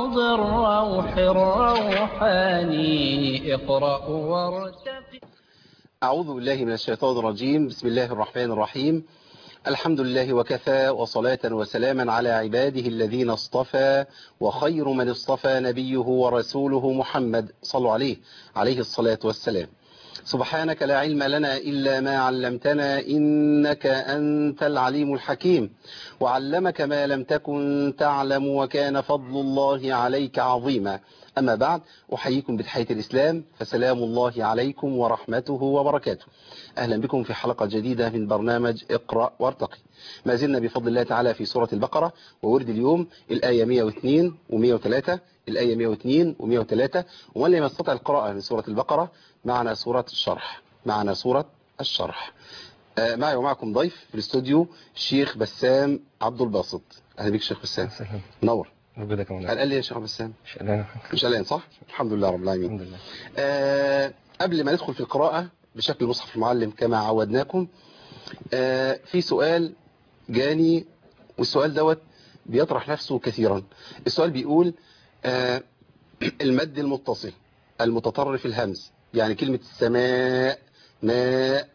روض الروح الروحاني اقرأ وارتقي أعوذ بالله من الشيطان الرجيم بسم الله الرحمن الرحيم الحمد لله وكفى وصلاة وسلاما على عباده الذين اصطفى وخير من اصطفى نبيه ورسوله محمد صلوا عليه عليه الصلاة والسلام سبحانك لا علم لنا إلا ما علمتنا إنك أنت العليم الحكيم وعلمك ما لم تكن تعلم وكان فضل الله عليك عظيما أما بعد أحييكم بتحية الإسلام فسلام الله عليكم ورحمته وبركاته أهلا بكم في حلقة جديدة من برنامج اقرأ وارتقي ما زلنا بفضل الله تعالى في سورة البقرة وورد اليوم الآية 102 و103 الآية 102 و103 ومن لم يستطع القراءة من سورة البقرة معنا سورة الشرح معنا سورة الشرح آه معي ومعكم ضيف في الاستوديو الشيخ بسام عبد الباسط أهلا بك شيخ بسام سلام نور وجودك يا مولانا قال لي يا شيخ بسام شألنا مش قلقان صح الحمد لله رب العالمين الحمد لله آه قبل ما ندخل في القراءة بشكل مصحف المعلم كما عودناكم آه في سؤال جاني والسؤال دوت بيطرح نفسه كثيرا السؤال بيقول آه المد المتصل المتطرف الهمز يعني كلمة السماء ماء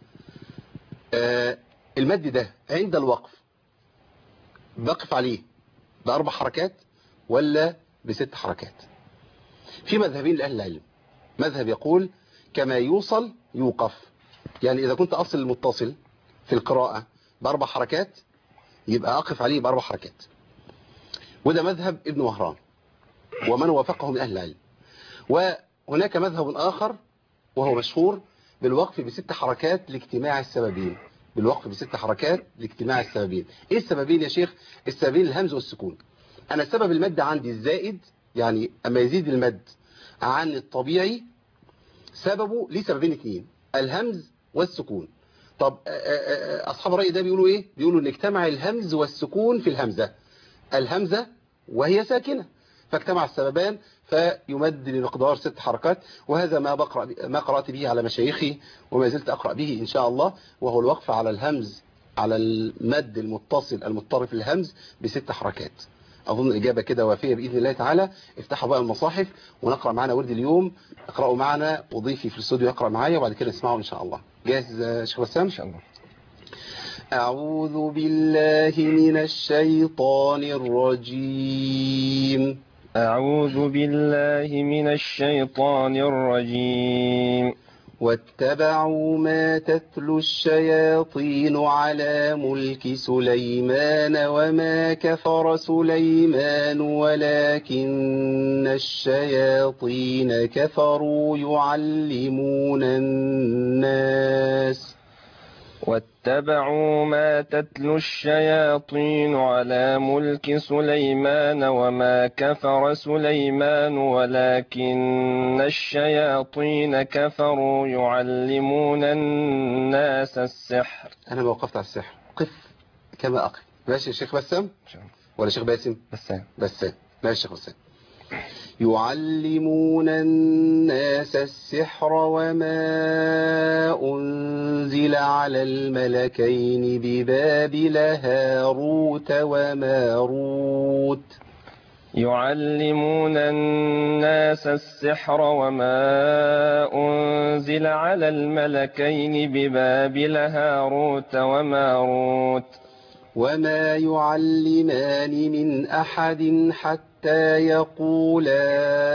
آه المد ده عند الوقف بقف عليه بأربع حركات ولا بست حركات في مذهبين لأهل العلم مذهب يقول كما يوصل يوقف يعني إذا كنت أصل المتصل في القراءة بأربع حركات يبقى أقف عليه بأربع حركات وده مذهب ابن وهران ومن وافقه من أهل العلم وهناك مذهب آخر وهو مشهور بالوقف بست حركات لاجتماع السببين بالوقف بست حركات لاجتماع السببين ايه السببين يا شيخ السببين الهمز والسكون انا سبب المد عندي الزائد يعني اما يزيد المد عن الطبيعي سببه ليه سببين اتنين الهمز والسكون طب اصحاب الرأي ده بيقولوا ايه بيقولوا ان اجتمع الهمز والسكون في الهمزة الهمزة وهي ساكنة فاجتمع السببان فيمد بمقدار ست حركات وهذا ما بقرأ ما قرأت به على مشايخي وما زلت أقرأ به إن شاء الله وهو الوقف على الهمز على المد المتصل المضطرف الهمز بست حركات أظن الإجابة كده وافية بإذن الله تعالى افتحوا بقى المصاحف ونقرأ معنا ورد اليوم اقرأوا معنا وضيفي في الاستوديو يقرأ معايا وبعد كده نسمعه إن شاء الله جاهز شيخ بسام؟ إن شاء الله أعوذ بالله من الشيطان الرجيم أعوذ بالله من الشيطان الرجيم واتبعوا ما تتلو الشياطين على ملك سليمان وما كفر سليمان ولكن الشياطين كفروا يعلمون الناس واتبعوا ما تتلو الشياطين على ملك سليمان وما كفر سليمان ولكن الشياطين كفروا يعلمون الناس السحر أنا ما وقفت على السحر قف كما أقف ماشي يا شيخ بسام إن شاء الله. ولا شيخ باسم بسام بسام ماشي يا شيخ بسام يعلمون الناس السحر وما أنزل على الملكين ببابل هاروت وماروت يعلمون الناس السحر وما أنزل على الملكين ببابل هاروت وماروت وما يعلمان من أحد حتى يقولا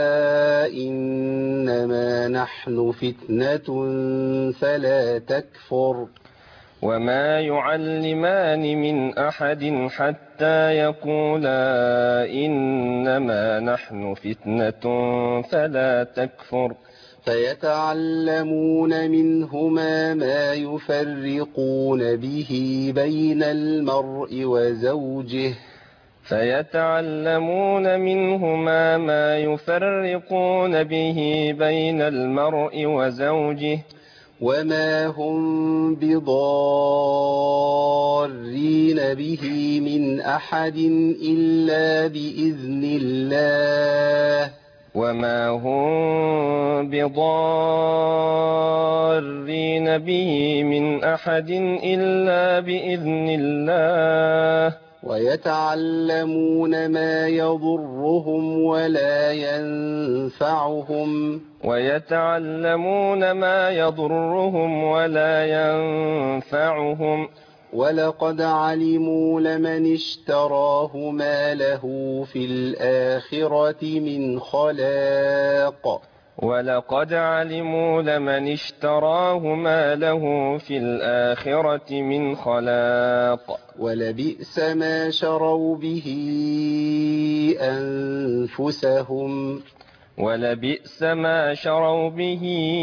إنما نحن فتنة فلا تكفر وما يعلمان من أحد حتى يقولا إنما نحن فتنة فلا تكفر فيتعلمون منهما ما يفرقون به بين المرء وزوجه فيتعلمون منهما ما يفرقون به بين المرء وزوجه وما هم بضارين به من أحد إلا بإذن الله وما هم بضارين به من أحد إلا بإذن الله ويتعلمون ما يضرهم ولا ينفعهم ويتعلمون ما يضرهم ولا ينفعهم ولقد علموا لمن اشتراه ما له في الآخرة من خلاق ولقد علموا لمن اشتراه ما له في الآخرة من خلاق ولبئس ما شروا به أنفسهم ولبئس ما شروا به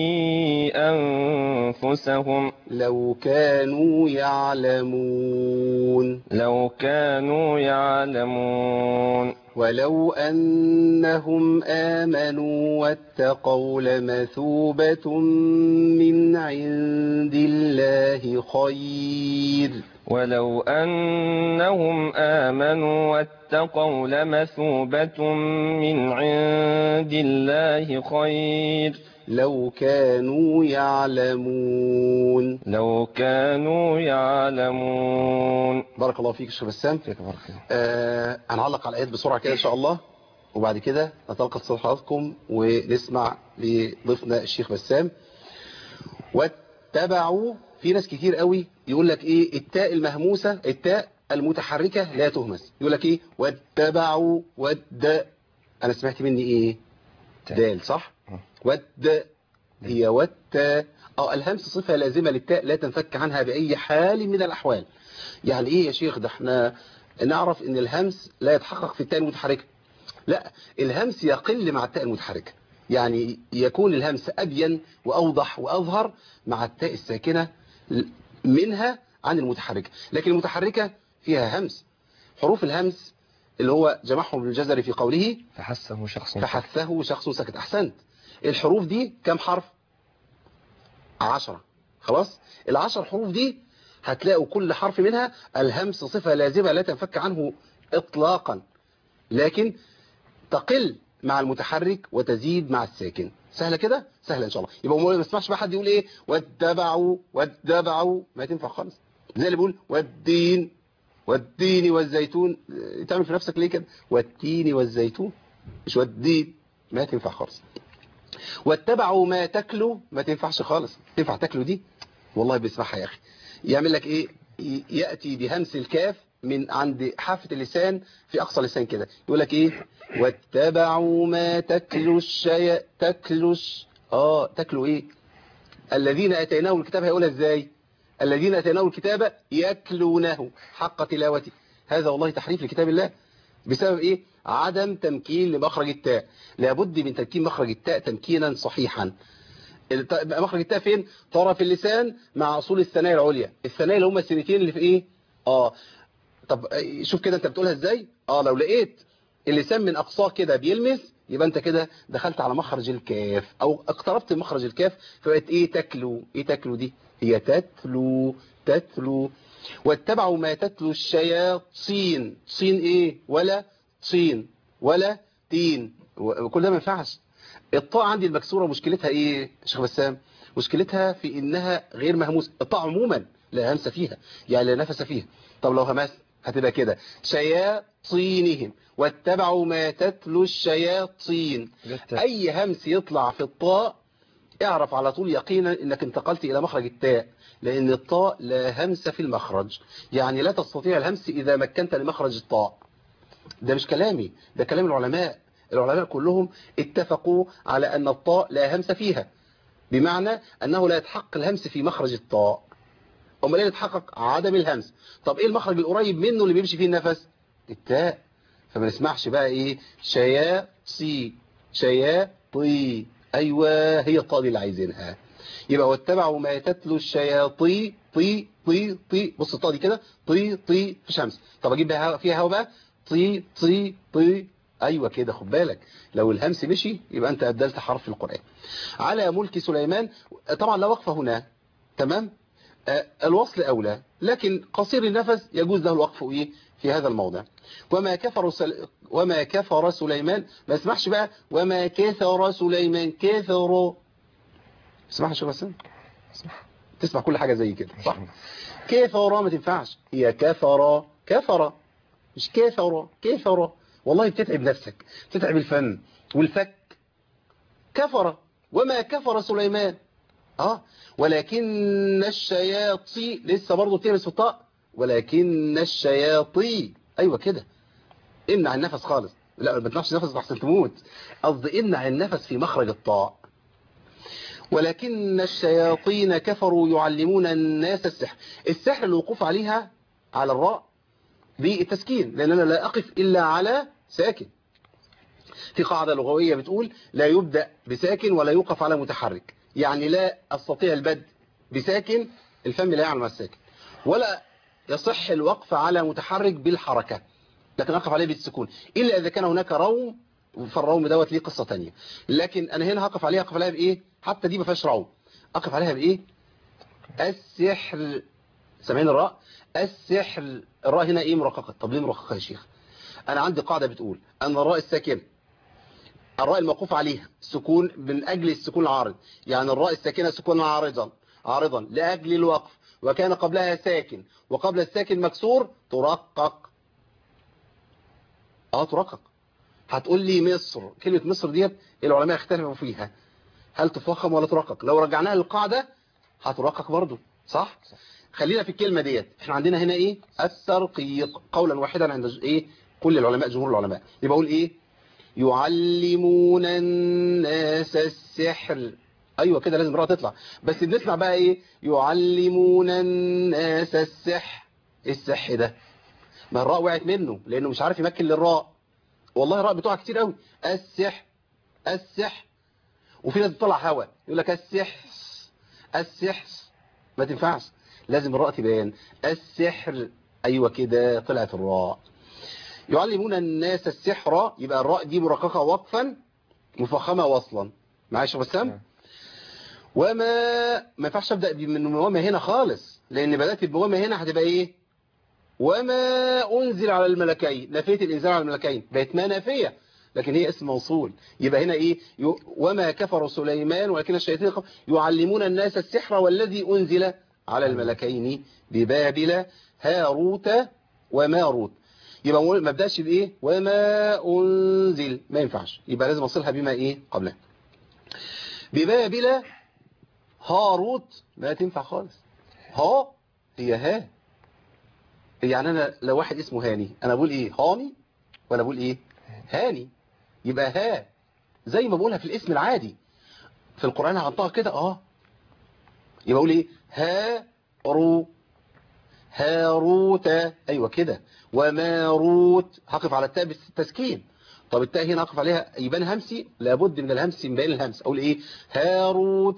أنفسهم لو كانوا يعلمون لو كانوا يعلمون ولو أنهم آمنوا واتقوا لمثوبة من عند الله خير ولو أنهم آمنوا واتقوا لمثوبة من عند الله خير لو كانوا يعلمون لو كانوا يعلمون بارك الله فيك شيخ بسام آه هنعلق على الآيات بسرعة كده إن شاء الله وبعد كده نتلقى اتصال حضراتكم ونسمع لضيفنا الشيخ بسام واتبعوا في ناس كتير قوي يقول لك ايه التاء المهموسة التاء المتحركة لا تهمس يقول لك ايه واتبعوا ود انا سمعت مني ايه دال صح ود هي ود اه الهمس صفة لازمة للتاء لا تنفك عنها بأي حال من الأحوال يعني ايه يا شيخ ده احنا نعرف ان الهمس لا يتحقق في التاء المتحركة لا الهمس يقل مع التاء المتحركة يعني يكون الهمس أبين وأوضح وأظهر مع التاء الساكنة منها عن المتحركة لكن المتحركة فيها همس حروف الهمس اللي هو جمعهم بالجزر في قوله فحسه شخص فحثه شخص سكت أحسنت الحروف دي كم حرف عشرة خلاص العشر حروف دي هتلاقوا كل حرف منها الهمس صفة لازمة لا تنفك عنه إطلاقا لكن تقل مع المتحرك وتزيد مع الساكن سهلة كده سهلة إن شاء الله يبقى ما نسمعش بقى حد يقول إيه واتبعوا واتبعوا ما تنفع خالص زي اللي بيقول والدين والدين والزيتون تعمل في نفسك ليه كده والتين والزيتون مش والدين ما تنفع خالص واتبعوا ما تاكلوا ما تنفعش خالص تنفع تاكلوا دي والله بيسمعها يا أخي يعمل لك إيه يأتي بهمس الكاف من عند حافة اللسان في أقصى اللسان كده يقول لك إيه واتبعوا ما تكلوا الشيء تكلوش آه تكلوا إيه الذين أتيناهم الكتاب هيقولها إزاي الذين أتيناهم الكتاب يتلونه حق تلاوته هذا والله تحريف لكتاب الله بسبب إيه عدم تمكين لمخرج التاء لابد من تمكين مخرج التاء تمكينا صحيحا مخرج التاء فين طرف اللسان مع أصول الثنايا العليا الثنايا اللي هم السنتين اللي في إيه آه طب شوف كده انت بتقولها ازاي اه لو لقيت اللسان من اقصاه كده بيلمس يبقى انت كده دخلت على مخرج الكاف او اقتربت من مخرج الكاف فبقت ايه تاكلوا ايه تاكلوا دي هي تتلو تتلو واتبعوا ما تتلو الشياطين صين ايه ولا صين ولا تين وكل ده ما ينفعش الطاء عندي المكسوره مشكلتها ايه يا شيخ بسام مشكلتها في انها غير مهموس الطاء عموما لا همس فيها يعني لا نفس فيها طب لو همس هتبقى كده شياطينهم واتبعوا ما تتلو الشياطين اي همس يطلع في الطاء اعرف على طول يقينا انك انتقلت الى مخرج التاء لان الطاء لا همس في المخرج يعني لا تستطيع الهمس اذا مكنت لمخرج الطاء ده مش كلامي ده كلام العلماء العلماء كلهم اتفقوا على ان الطاء لا همس فيها بمعنى انه لا يتحقق الهمس في مخرج الطاء امال ايه يتحقق عدم الهمس طب ايه المخرج القريب منه اللي بيمشي فيه النفس التاء فما نسمعش بقى ايه شيا صي شيا طي ايوه هي الطاء دي اللي عايزينها يبقى واتبعوا ما تتلو الشياطي طي طي طي بص الطاء دي كده طي طي في شمس طب اجيب فيها هوا بقى طي طي طي ايوه كده خد بالك لو الهمس مشي يبقى انت ابدلت حرف في القران على ملك سليمان طبعا لا وقفه هنا تمام الوصل أولى لكن قصير النفس يجوز له الوقف إيه في هذا الموضع وما كفر سل... وما كفر سليمان ما اسمحش بقى وما كثر سليمان كثر اسمعها شو بس اسمع تسمع كل حاجة زي كده صح كثر ما تنفعش هي كفر كفر مش كفر كفر والله بتتعب نفسك بتتعب الفم والفك كفر وما كفر سليمان اه ولكن الشياطين لسه برضه بتهمس في الطاء ولكن الشياطين ايوه كده امنع النفس خالص لا ما تنفش نفس احسن تموت قصدي امنع النفس في مخرج الطاء ولكن الشياطين كفروا يعلمون الناس السحر السحر الوقوف عليها على الراء بالتسكين لان انا لا اقف الا على ساكن في قاعدة لغوية بتقول لا يبدأ بساكن ولا يوقف على متحرك يعني لا أستطيع البدء بساكن الفم لا يعلم الساكن ولا يصح الوقف على متحرك بالحركة لكن أقف عليه بالسكون إلا إذا كان هناك روم فالروم دوت ليه قصة تانية لكن أنا هنا هقف عليها أقف عليها بإيه حتى دي ما فيهاش روم أقف عليها بإيه السحر سامعين الراء السحر الراء هنا إيه مرققة طب ليه مرققة يا شيخ أنا عندي قاعدة بتقول أن الراء الساكنة الراء الموقوف عليها سكون من أجل السكون العارض يعني الراء الساكنة سكون عارضا عارضا لأجل الوقف وكان قبلها ساكن وقبل الساكن مكسور ترقق اه ترقق هتقول لي مصر كلمة مصر ديت العلماء اختلفوا فيها هل تفخم ولا ترقق لو رجعناها للقاعدة هترقق برضو صح خلينا في الكلمة ديت احنا عندنا هنا ايه الترقيق قولا واحدا عند ايه كل العلماء جمهور العلماء يبقى اقول ايه يعلمون الناس السحر ايوه كده لازم الراء تطلع بس بنسمع بقى ايه يعلمون الناس السحر ايه السح ده ما الراء وقعت منه لانه مش عارف يمكن للراء والله الراء بتوع كتير قوي السح السح وفي ناس بتطلع هوا يقول لك السح السح ما تنفعش لازم الراء تبان السحر ايوه كده طلعت الراء يعلمون الناس السحر يبقى الراء دي مرققه وقفا مفخمه وصلا معايا يا بسام وما ما ينفعش ابدا من وما هنا خالص لان بدات بوما هنا هتبقى ايه وما انزل على الملكين نفيت الانزال على الملكين بقت ما نافيه لكن هي اسم موصول يبقى هنا ايه ي- وما كفر سليمان ولكن الشياطين كفروا يعلمون الناس السحر والذي انزل على الملكين ببابل هاروت وماروت يبقى ما ابداش بايه وما انزل ما ينفعش يبقى لازم اصلها بما ايه قبلها ببابل هاروت ما تنفع خالص ها هي ها يعني انا لو واحد اسمه هاني انا بقول ايه هاني ولا بقول ايه هاني يبقى ها زي ما بقولها في الاسم العادي في القرآن هنطقها كده اه يبقى اقول ايه ها رو هاروت ايوه كده وماروت هقف على التاء بالتسكين طب التاء هنا هقف عليها يبان همسي لابد من الهمس من بين الهمس اقول ايه هاروت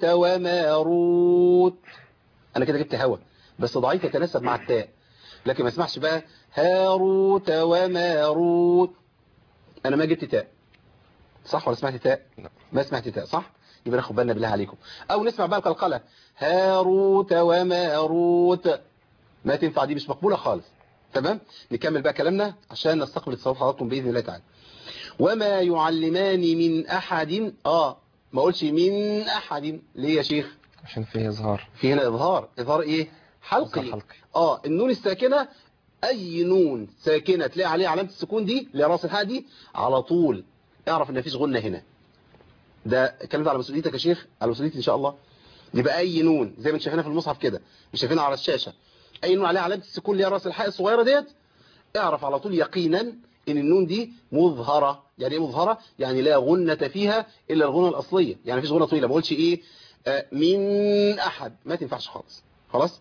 وماروت انا كده جبت هوا بس ضعيف يتناسب مع التاء لكن ما اسمعش بقى هاروت وماروت انا ما جبت تاء صح ولا سمعت تاء لا. ما سمعت تاء صح يبقى ناخد بالنا بالله عليكم او نسمع بقى القلقله هاروت وماروت ما تنفع دي مش مقبوله خالص تمام نكمل بقى كلامنا عشان نستقبل اتصالات حضراتكم باذن الله تعالى وما يعلمان من احد اه ما اقولش من احد ليه يا شيخ عشان فيه إظهار في هنا اظهار اظهار ايه حلقي إظهار حلقي اه النون الساكنة اي نون ساكنة تلاقي عليها علامة السكون دي اللي هي راس الحاء دي على طول اعرف ان مفيش غنة هنا ده الكلام ده على مسؤوليتك يا شيخ على مسؤوليتي ان شاء الله يبقى اي نون زي ما انت شايفينها في المصحف كده مش شايفينها على الشاشة اي نون عليها علامة السكون اللي هي راس الحاء الصغيرة ديت اعرف على طول يقينا ان النون دي مظهرة يعني ايه مظهرة يعني لا غنة فيها الا الغنة الاصلية يعني مفيش غنة طويلة ما اقولش ايه آه، من احد ما تنفعش خالص خلاص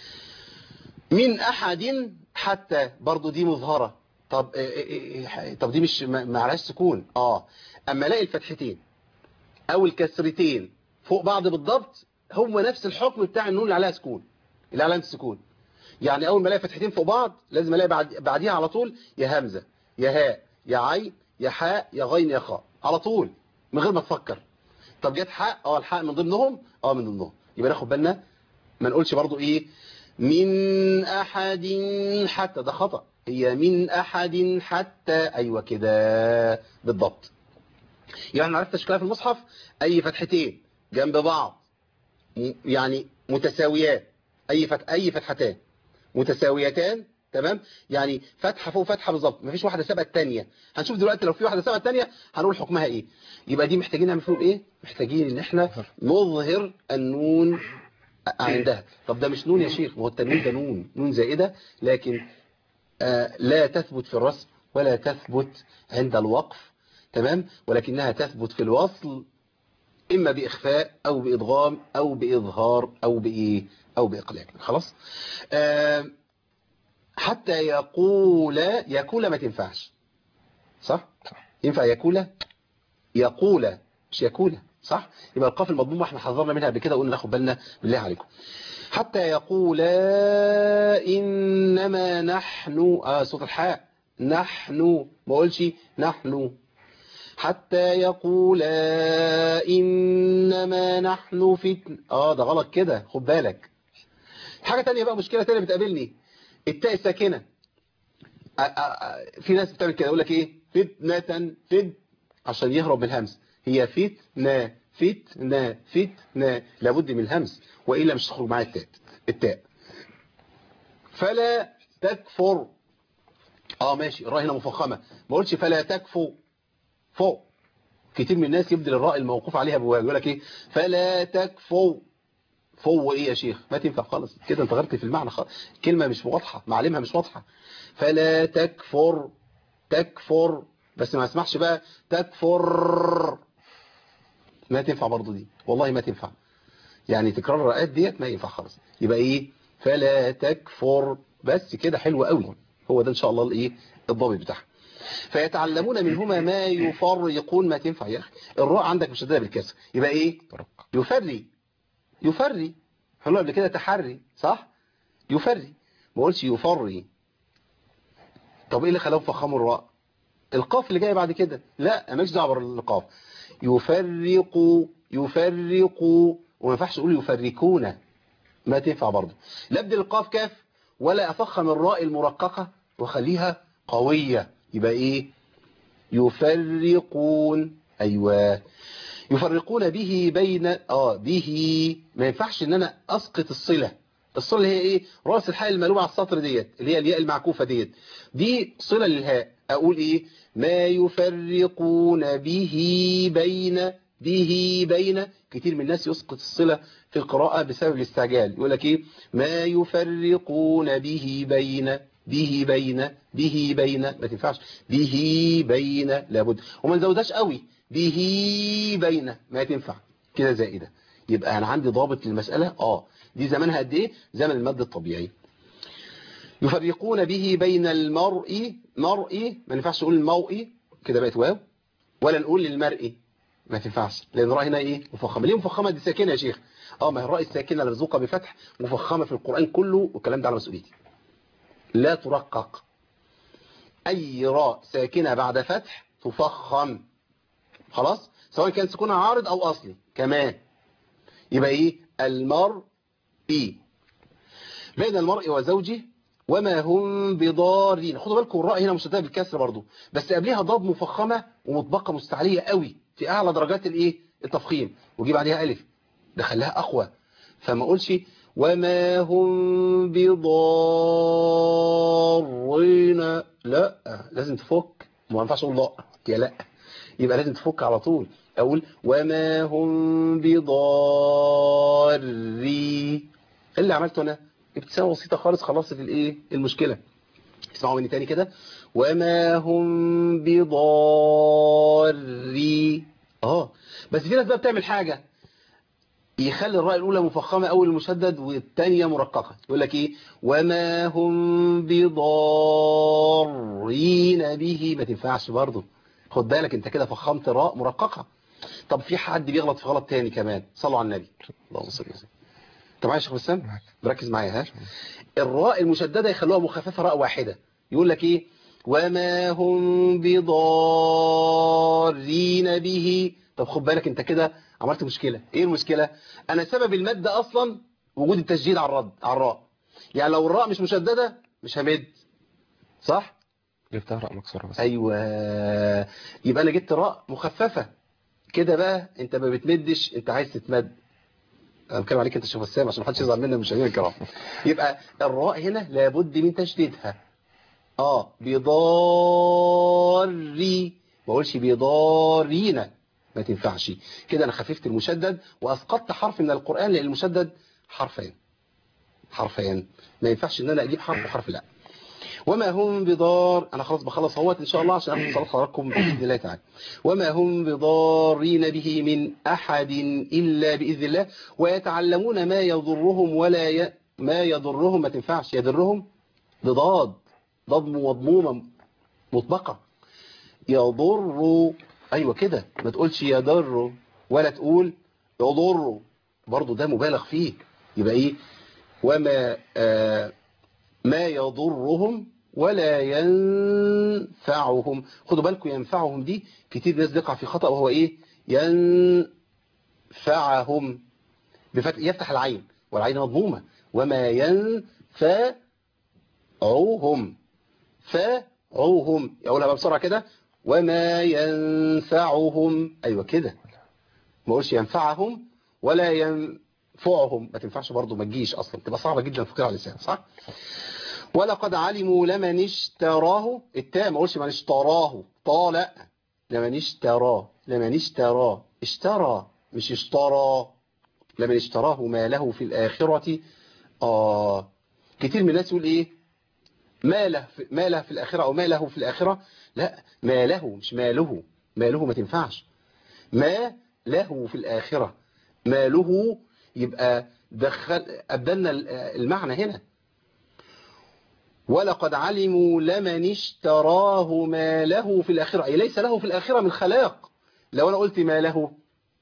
من احد حتى برضو دي مظهرة طب آه، آه، آه، طب دي مش ما ما عليهاش سكون اه اما الاقي الفتحتين او الكسرتين فوق بعض بالضبط هم نفس الحكم بتاع النون اللي عليها سكون اللي عليها سكون يعني اول ما الاقي فتحتين فوق بعض لازم الاقي بعد بعديها على طول يا همزة يا هاء يا عين يا حاء يا غين يا خاء على طول من غير ما تفكر طب جت حاء اه الحاء من ضمنهم اه من ضمنهم يبقى ناخد بالنا ما نقولش برضو ايه من احد حتى ده خطأ هي من احد حتى ايوه كده بالضبط يعني عرفت تشكيلها في المصحف اي فتحتين جنب بعض م- يعني متساويات اي فتح اي فتحتان متساويتان تمام يعني فتحه فوق فتحه بالظبط مفيش واحده سابقه الثانيه هنشوف دلوقتي لو في واحده سابقه الثانيه هنقول حكمها ايه يبقى دي محتاجين نعمل فيهم ايه محتاجين ان احنا نظهر النون عندها طب ده مش نون يا شيخ ما هو التنوين ده نون نون زائده لكن آه لا تثبت في الرسم ولا تثبت عند الوقف تمام ولكنها تثبت في الوصل إما بإخفاء أو بإضغام أو بإظهار أو بإيه أو بإقلاب خلاص آه حتى يقول يقول ما تنفعش صح ينفع يقول يقول مش يقول صح يبقى القاف المضمومه احنا حذرنا منها قبل كده وقلنا ناخد بالنا بالله عليكم حتى يقول انما نحن اه صوت الحاء نحن ما اقولش نحن حتى يقول انما نحن فتن اه ده غلط كده خد بالك حاجه تانية بقى مشكله تانية بتقابلني التاء الساكنه آه، آه، آه، في ناس بتعمل كده يقول لك ايه فتنه فت عشان يهرب من الهمس هي فتنه فتنه فتنه لابد من الهمس والا مش تخرج معايا التاء التاء فلا تكفر اه ماشي الراء هنا مفخمه ما قلتش فلا تكفو فوق كتير من الناس يبدل الراء الموقوف عليها بواو يقول لك ايه فلا تكفو فو ايه يا شيخ ما تنفع خالص كده انت غلطت في المعنى خالص كلمه مش واضحه معالمها مش واضحه فلا تكفر تكفر بس ما اسمحش بقى تكفر ما تنفع برضو دي والله ما تنفع يعني تكرار الرقات ديت ما ينفع خالص يبقى ايه فلا تكفر بس كده حلو قوي هو ده ان شاء الله الايه الضابط بتاعها فيتعلمون منهما ما يفرقون ما تنفع يا اخي الراء عندك مشدده بالكسر يبقى ايه يفري يفري حلو قبل كده تحري صح يفري ما قلتش يفري طب ايه اللي خلاهم فخموا الراء القاف اللي جاي بعد كده لا مالكش دعوه بالقاف يفرقوا يفرقوا وما ينفعش اقول يفرقون ما تنفع برضه لا ابدل القاف كاف ولا افخم الراء المرققه واخليها قويه يبقى ايه يفرقون ايوه يفرقون به بين اه به ما ينفعش ان انا اسقط الصله الصله هي ايه راس الحاء المقلوبه على السطر ديت اللي هي الياء المعكوفه ديت دي صله للهاء اقول ايه ما يفرقون به بين به بين كتير من الناس يسقط الصله في القراءه بسبب الاستعجال يقول لك ايه ما يفرقون به بين به بين به بين ما تنفعش به بين لابد وما نزودهاش قوي به بين ما تنفع كده زائده يبقى انا عندي ضابط للمساله اه دي زمانها قد ايه زمن المد الطبيعي يفرقون به بين المرء مرء ما ينفعش نقول المرء كده بقت واو ولا نقول للمرء ما تنفعش لان الراء هنا ايه مفخمه ليه مفخمه دي ساكنه يا شيخ اه ما هي الراء الساكنه مرزوقه بفتح مفخمه في القران كله والكلام ده على مسؤوليتي لا ترقق اي راء ساكنه بعد فتح تفخم خلاص سواء كان سكونها عارض او اصلي كمان يبقى ايه المرء بين المرء وزوجه وما هم بضارين خدوا بالكم الراء هنا مشدده بالكسر برضو بس قبلها ضاد مفخمه ومطبقه مستعليه قوي في اعلى درجات الايه التفخيم وجيب عليها الف ده خلاها اقوى فما اقولش وما هم بضارين لا لازم تفك ما ينفعش اقول لا يا لا يبقى لازم تفك على طول اقول وما هم بضاري اللي عملته انا ابتسامه بسيطه خالص خلصت الايه المشكله اسمعوا مني تاني كده وما هم بضاري اه بس في ناس بقى بتعمل حاجه يخلي الراء الاولى مفخمه اول المشدد والثانيه مرققه يقول لك ايه وما هم بضارين به ما تنفعش برضه خد بالك انت كده فخمت راء مرققه طب في حد بيغلط في غلط تاني كمان صلوا على النبي اللهم صل وسلم انت معايا يا شيخ بسام بركز معايا ها الراء المشدده يخلوها مخففه راء واحده يقول لك ايه وما هم بضارين به طب خد بالك انت كده عملت مشكله ايه المشكله انا سبب المد اصلا وجود التشديد على الرد على الراء يعني لو الراء مش مشدده مش همد صح جبتها راء مكسوره بس ايوه يبقى انا جبت راء مخففه كده بقى انت ما بتمدش انت عايز تتمد انا بتكلم عليك انت شيخ وسام عشان ما حدش يزعل مننا مشاهدينا الكرام يبقى الراء هنا لابد من تشديدها اه بضاري ما اقولش بضارين ما تنفعش كده انا خففت المشدد واسقطت حرف من القران لان المشدد حرفين حرفين ما ينفعش ان انا اجيب حرف وحرف لا وما هم بضار انا خلاص بخلص اهوت ان شاء الله عشان اخد صلاه حضراتكم باذن الله تعالى وما هم بضارين به من احد الا باذن الله ويتعلمون ما يضرهم ولا ي... ما يضرهم ما تنفعش يضرهم بضاد ضاد مضمومه مطبقه يضر ايوه كده ما تقولش يضر ولا تقول يضر برضو ده مبالغ فيه يبقى ايه وما آه ما يضرهم ولا ينفعهم خدوا بالكم ينفعهم دي كتير ناس بيقع في خطأ وهو ايه ينفعهم بفتح يفتح العين والعين مضمومة وما ينفعهم فعوهم اقولها بقى بسرعة كده وما ينفعهم ايوه كده ما اقولش ينفعهم ولا ينفعهم ما تنفعش برضه ما تجيش اصلا تبقى صعبة جدا في قراءة اللسان صح ولقد علموا لمن اشتراه التاء ما اقولش من اشتراه طا لا لمن اشتراه لمن اشتراه اشترى مش اشترى لمن اشتراه ما له في الآخرة آه كتير من الناس يقول ايه ما له في, ما له في الآخرة أو ما له في الآخرة لا ما له مش ماله ماله ما تنفعش ما له في الآخرة ماله يبقى دخل أبدلنا المعنى هنا ولقد علموا لمن اشتراه ما له في الآخرة أي ليس له في الآخرة من خلاق لو أنا قلت ما له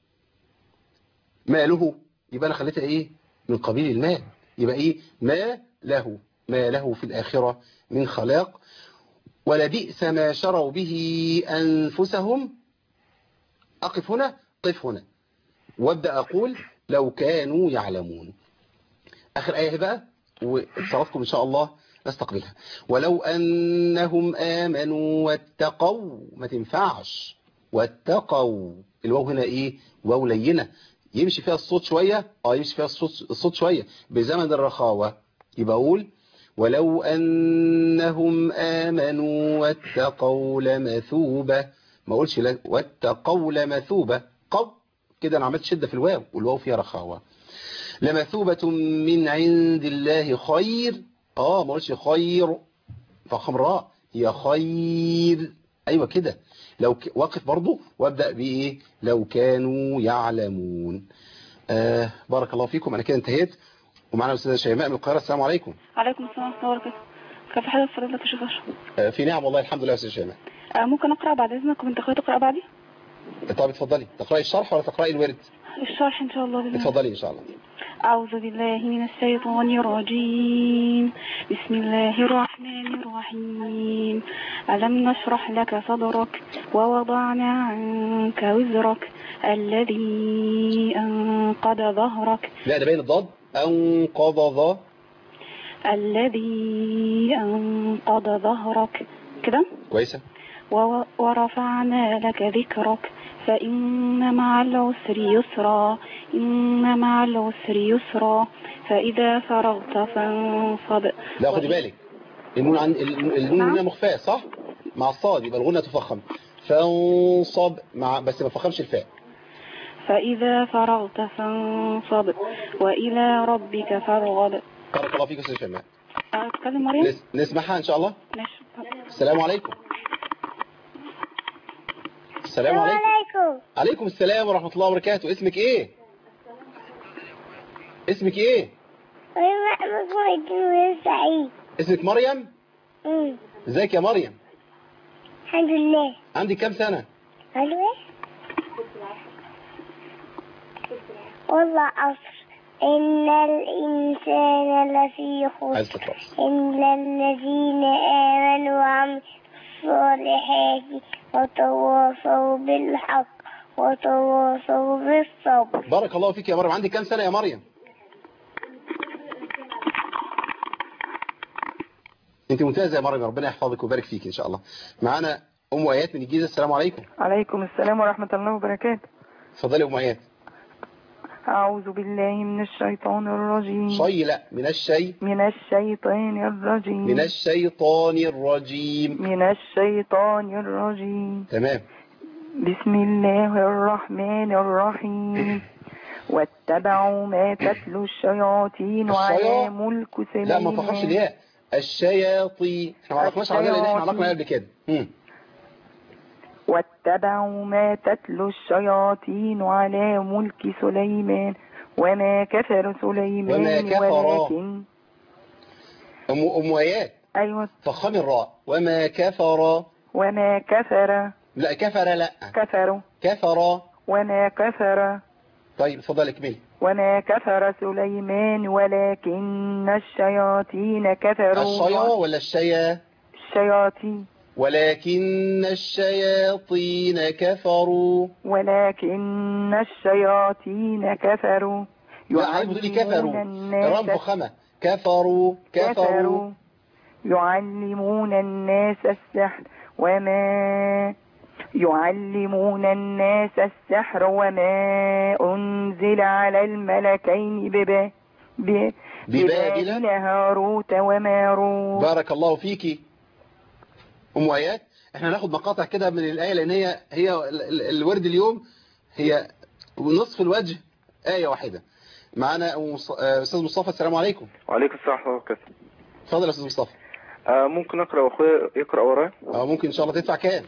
ما له يبقى أنا خليتها إيه من قبيل المال يبقى إيه ما له ما له في الآخرة من خلاق ولبئس ما شروا به أنفسهم أقف هنا قف هنا وابدأ أقول لو كانوا يعلمون آخر آية بقى واتصالاتكم إن شاء الله نستقبلها ولو أنهم آمنوا واتقوا ما تنفعش واتقوا الواو هنا إيه واو لينة يمشي فيها الصوت شوية اه يمشي فيها الصوت, الصوت شوية بزمن الرخاوة يبقى أقول ولو أنهم آمنوا واتقوا لمثوبة ما أقولش لا واتقوا لمثوبة قو كده أنا عملت شدة في الواو والواو فيها رخاوة لمثوبة من عند الله خير اه ما قلتش خير فخم راء هي خير ايوه كده لو ك... وقف برضو وابدا بايه لو كانوا يعلمون آه بارك الله فيكم انا كده انتهيت ومعنا الاستاذه شيماء من القاهره السلام عليكم عليكم السلام ورحمة الله وبركاته كيف حالك فضيلة الشيخ أشرف؟ آه في نعم والله الحمد لله يا استاذه شيماء آه ممكن أقرأ بعد إذنك وبنت أخوي تقرأ بعدي؟ طب اتفضلي تقراي الشرح ولا تقراي الورد الشرح إن شاء الله بإذن الله. اتفضلي ان شاء الله أعوذ بالله من الشيطان الرجيم بسم الله الرحمن الرحيم ألم نشرح لك صدرك ووضعنا عنك وزرك الذي أنقض ظهرك لا ده باين الضاد انقض ظا الذي أنقض ظهرك كده كويسه و- ورفعنا لك ذكرك فإن مع العسر يسرا إن مع العسر يسرا فإذا فرغت فانصب لا خدي بالك النون عن النون نعم. هنا مخفاه صح مع الصاد يبقى الغنه تفخم فانصب مع بس ما فخمش الفاء فإذا فرغت فانصب وإلى ربك فارغب بارك الله فيك يا استاذ شيماء أتكلم مريم؟ نس- نسمعها ان شاء الله ماشي السلام عليكم السلام عليكم عليكم عليكم السلام ورحمة الله وبركاته اسمك ايه اسمك ايه أنا محمد محمد سعيد اسمك مريم أمم. ازيك يا مريم الحمد لله عندك كام سنة ألوة والله عصر إن الإنسان لفي عايز خسر تقرأ إلا الذين آمنوا وعملوا الصالحات وتواصوا بالحق وتواصوا بالصبر بارك الله فيك يا مريم عندك كام سنة يا مريم انت ممتازة يا مريم ربنا يحفظك ويبارك فيك ان شاء الله معانا ام ايات من الجيزة السلام عليكم عليكم السلام ورحمة الله وبركاته اتفضلي يا ام ايات أعوذ بالله من الشيطان الرجيم شي لا من الشيء من الشيطان الرجيم من الشيطان الرجيم من الشيطان الرجيم تمام بسم الله الرحمن الرحيم واتبعوا ما تتلو الشياطين على الشيا- ملك لا ما فخرش سليمان الياء الشياطين احنا ما عرفناش عربية لان احنا عرفنا قبل كده مم. واتبعوا ما تتلو الشياطين على ملك سليمان وما كفر سليمان وما كفر. ولكن ام ام ايات أيوة فخم الراء وما كفر وما كفر لا كفر لا كفروا كفر وما كفر طيب اتفضل اكملي وما كفر سليمان ولكن الشياطين كفروا الشيا ولا الشيا الشياطين ولكن الشياطين كفروا ولكن الشياطين كفروا لا عايز بتقولي كفروا يعلمون رام الناس فخمة كفروا كفروا كفروا يعلمون الناس السحر وما يعلمون الناس السحر وما أنزل على الملكين ببا ب- ببابل ببابل هاروت وماروت بارك الله فيكي ام ايات احنا هناخد مقاطع كده من الايه لان هي هي ال- ال- الورد اليوم هي نصف الوجه ايه واحده معانا أم مص- آه، استاذ مصطفى السلام عليكم وعليكم السلام ورحمة الله وبركاته اتفضل يا استاذ مصطفى آه ممكن أقرأ وأخويا يقرأ ورايا اه ممكن ان شاء الله تدفع كام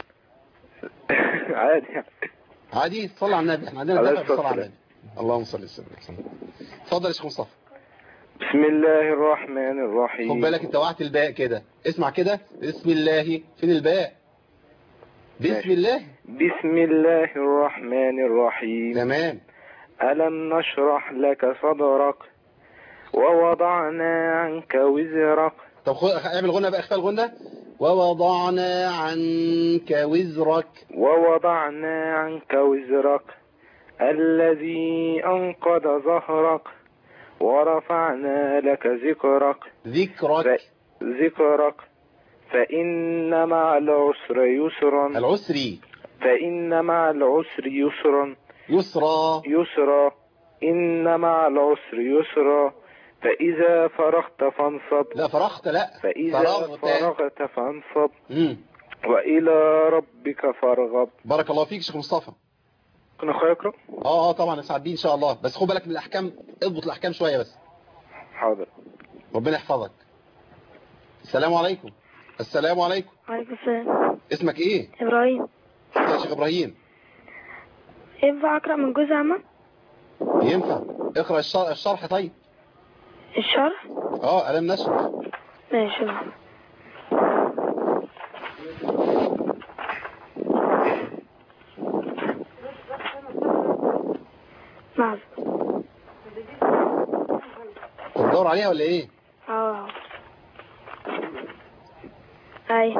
عادي يعني عادي صلى على النبي احنا عندنا عليه دفع الصلاة بالصلاه على والسلام. النبي اللهم صل وسلم وسلم. اتفضل يا شيخ مصطفى بسم الله الرحمن الرحيم خد بالك انت وقعت الباء كده اسمع كده بسم الله فين الباء بسم ماشي. الله بسم الله الرحمن الرحيم تمام ألم نشرح لك صدرك ووضعنا عنك وزرك طب خد اعمل غنى بقى اخفى الغنى ووضعنا عنك وزرك ووضعنا عنك وزرك الذي أنقض ظهرك ورفعنا لك ذكرك ذكرك ذكرك فإن مع العسر يسرا العسري فإن مع العسر يسرا يسرى يسرا إن مع العسر يسرا فإذا فرغت فانصب لا فرغت لا فإذا فرغت فرغت فانصب مم. وإلى ربك فارغب بارك الله فيك شيخ مصطفى كنا أخويا يقرأ اه اه طبعا اسعد بيه ان شاء الله بس خد بالك من الاحكام اضبط الاحكام شويه بس حاضر ربنا يحفظك السلام عليكم السلام عليكم وعليكم السلام اسمك ايه إبراهيم يا شيخ ابراهيم ينفع أقرأ من جزء عامة ينفع اقرا الشرح, الشرح طيب الشرح اه الم نشرح ماشي نعم بتدور عليها ولا ايه اه أي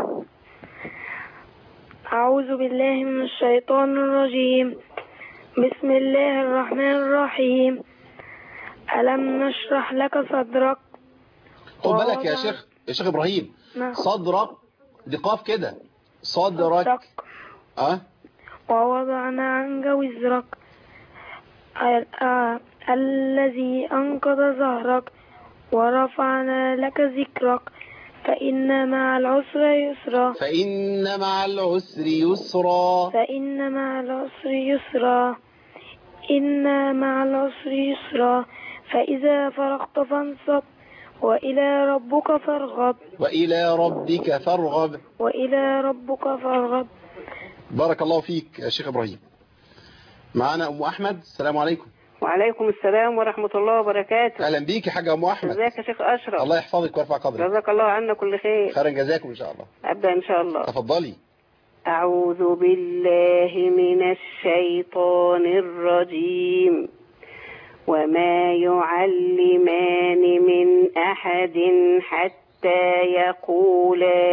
أعوذ بالله من الشيطان الرجيم بسم الله الرحمن الرحيم ألم نشرح لك صدرك خد بالك يا ووضع- شيخ يا شيخ ابراهيم نعم. صدرك دي قاف كده صدرك صدرك اه ووضعنا عنك وزرك ال- آه، الذي أنقض ظهرك ورفعنا لك ذكرك فإن مع العسر يسرا فإن مع العسر يسرا فإن مع العسر يسرا إن مع العسر يسرا فإذا فرغت فانصب وإلى ربك فارغب وإلى ربك فارغب وإلى ربك فارغب بارك الله فيك يا شيخ إبراهيم معانا أم أحمد السلام عليكم وعليكم السلام ورحمة الله وبركاته أهلا بيك يا حاجة أم أحمد ازيك يا شيخ أشرف الله يحفظك ويرفع قدرك جزاك الله عنا كل خير خيرا جزاكم إن شاء الله أبدأ إن شاء الله تفضلي أعوذ بالله من الشيطان الرجيم وما يعلمان من أحد حتى يقولا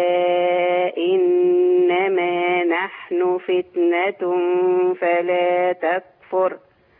إنما نحن فتنة فلا تكفر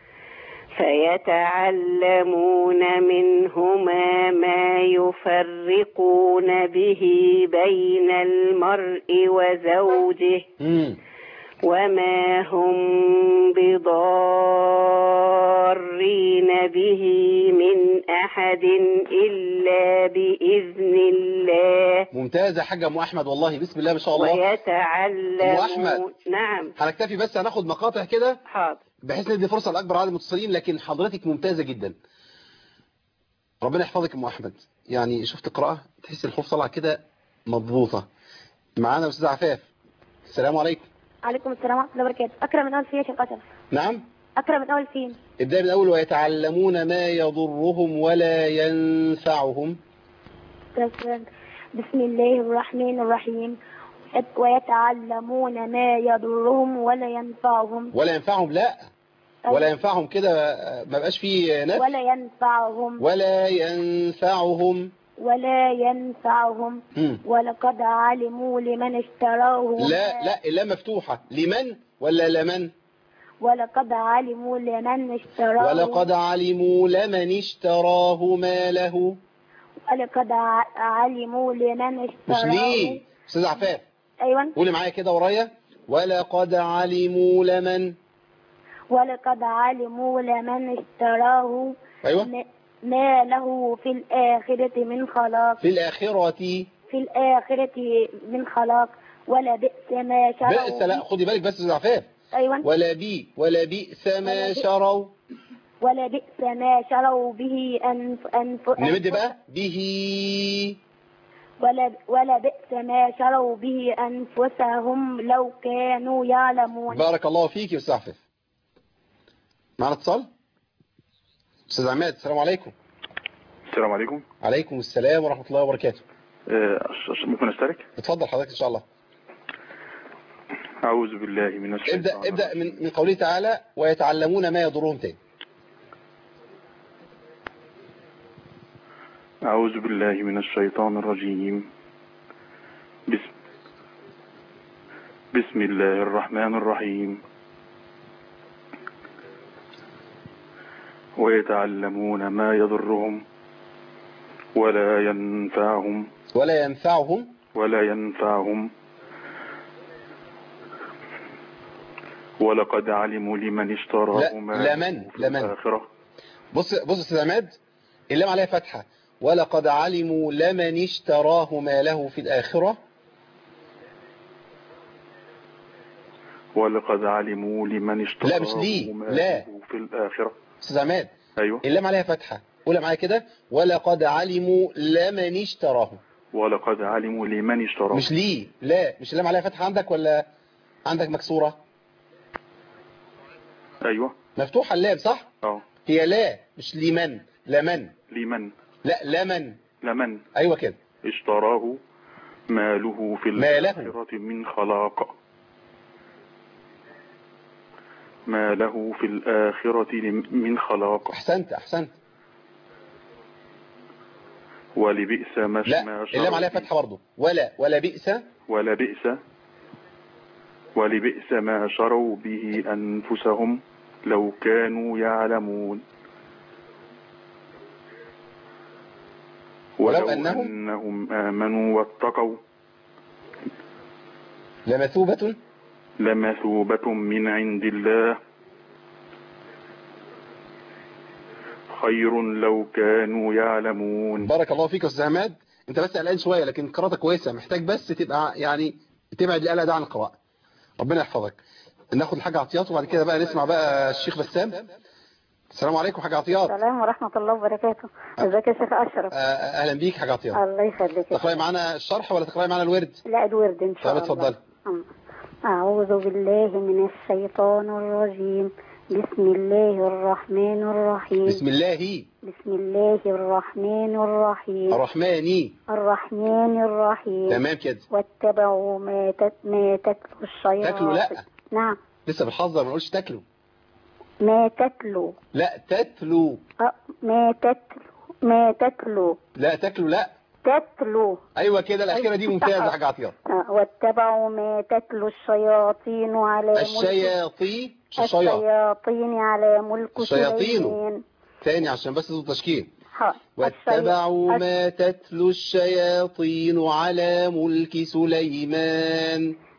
فيتعلمون منهما ما يفرقون به بين المرء وزوجه مم. وما هم مضرين به من أحد إلا بإذن الله ممتاز يا حاجة ام احمد والله بسم الله ما شاء الله ويتعلمون أم أحمد. نعم هنكتفي بس هناخد مقاطع كده حاضر بحيث ندي فرصة لأكبر عدد المتصلين لكن حضرتك ممتازة جدا ربنا يحفظك يا ام احمد يعني شفت قراءة تحس الحروف طالعة كده مضبوطة معانا استاذ عفاف السلام عليكم عليكم السلام ورحمة الله وبركاته أكرم من أول فين يا شيخ أشرف نعم أكرم من أول فين ابدأ من أول ويتعلمون ما يضرهم ولا ينفعهم تسلم. بسم الله الرحمن الرحيم ويتعلمون ما يضرهم ولا ينفعهم ولا ينفعهم لا ولا ينفعهم كده ما بقاش فيه نفع ولا ينفعهم ولا ينفعهم ولا ينفعهم مم. ولقد علموا لمن اشتراه لا لا لا مفتوحة لمن ولا لمن ولقد علموا لمن اشتراه ولقد علموا لمن اشتراه ما له ولقد ع- علموا لمن مش اشتراه ليه استاذ عفاف أيوة قولي معايا كده ورايا ولقد علموا لمن ولقد علموا لمن اشتراه ايوه م- ما له في الآخرة من خلاق في الآخرة في الآخرة من خلاق ولا بئس ما شروا بئس لا خدي بالك بس استاذ عفاف أيوة ولا بي ولا بئس ولا ما بئس. شروا ولا بئس ما شروا به أنف أنف نمد بقى به ولا ولا بئس ما شروا به أنفسهم لو كانوا يعلمون بارك الله فيك يا استاذ عفاف معنا اتصال استاذ عماد السلام عليكم السلام عليكم عليكم السلام ورحمة الله وبركاته آه، أش- أش- ممكن أشترك اتفضل حضرتك ان شاء الله أعوذ بالله من الشيطان ابدأ ابدأ من من قوله تعالى ويتعلمون ما يضرهم تاني أعوذ بالله من الشيطان الرجيم بسم بسم الله الرحمن الرحيم ويتعلمون ما يضرهم ولا ينفعهم ولا ينفعهم ولا ينفعهم ولقد علموا لمن اشتراه لا ما لمن له في لمن الآخرة بص بص يا استاذ عماد اللام عليها فتحة ولقد علموا لمن اشتراه ما له في الآخرة ولقد علموا لمن اشتراه لا، مش ليه، ما لا. له في الآخرة استاذ عماد أيوه اللام عليها فتحة قولها معايا كده ولقد علموا لمن اشتراه ولقد علموا لمن اشتراه مش ليه لا مش اللام عليها فتحة عندك ولا عندك مكسورة أيوه مفتوحة اللام صح أه هي لا مش لمن لمن لمن لا لمن لمن ايوه كده اشتراه ما له في ما له. الآخرة من خلاق ما له في الآخرة من خلاق احسنت احسنت ولبئس ما لا ما اللام عليها شروا فتحة برضه ولا ولا بئس ولبئس ولبئس ما شروا به أنفسهم لو كانوا يعلمون ولو ولو أنهم- أنهم آمنوا واتقوا لمثوبة لمثوبة من عند الله خير لو كانوا يعلمون بارك الله فيك يا استاذ عماد انت بس قلقان شويه لكن قراءتك كويسه محتاج بس تبقى يعني تبعد القلق ده عن القراءه ربنا يحفظك ناخد الحاجه عطيات وبعد كده بقى نسمع بقى الشيخ بسام السلام عليكم حاجه عطيات السلام ورحمة الله وبركاته ازيك يا شيخ أشرف آه، اهلا بيك حاجه عطيات الله يخليك تقراي معانا الشرح ولا تقراي معانا الورد لا الورد إن شاء طب الله اتفضلي أم. أعوذ بالله من الشيطان الرجيم بسم الله الرحمن الرحيم بسم الله بسم الله الرحمن الرحيم الرحمن الرحمن الرحيم تمام كده واتبعوا ما تت... ما تتلو الشياطين تاكلوا لا نعم لسه بنحذر ما نقولش تاكلوا ما تتلو لا تتلو أه، ما تتلو ما تتلو لا تاكلوا لا تتلو ايوه كده الاخيره دي ممتازه حاجه عطيات آه، واتبعوا ما تتلو الشياطين على ملك الشياطين مش الشياط الشياطين على ملك الشياطين. سليمان تاني عشان بس صوت تشكيل ها، واتبعوا الشي- ما تتلو الشياطين على ملك سليمان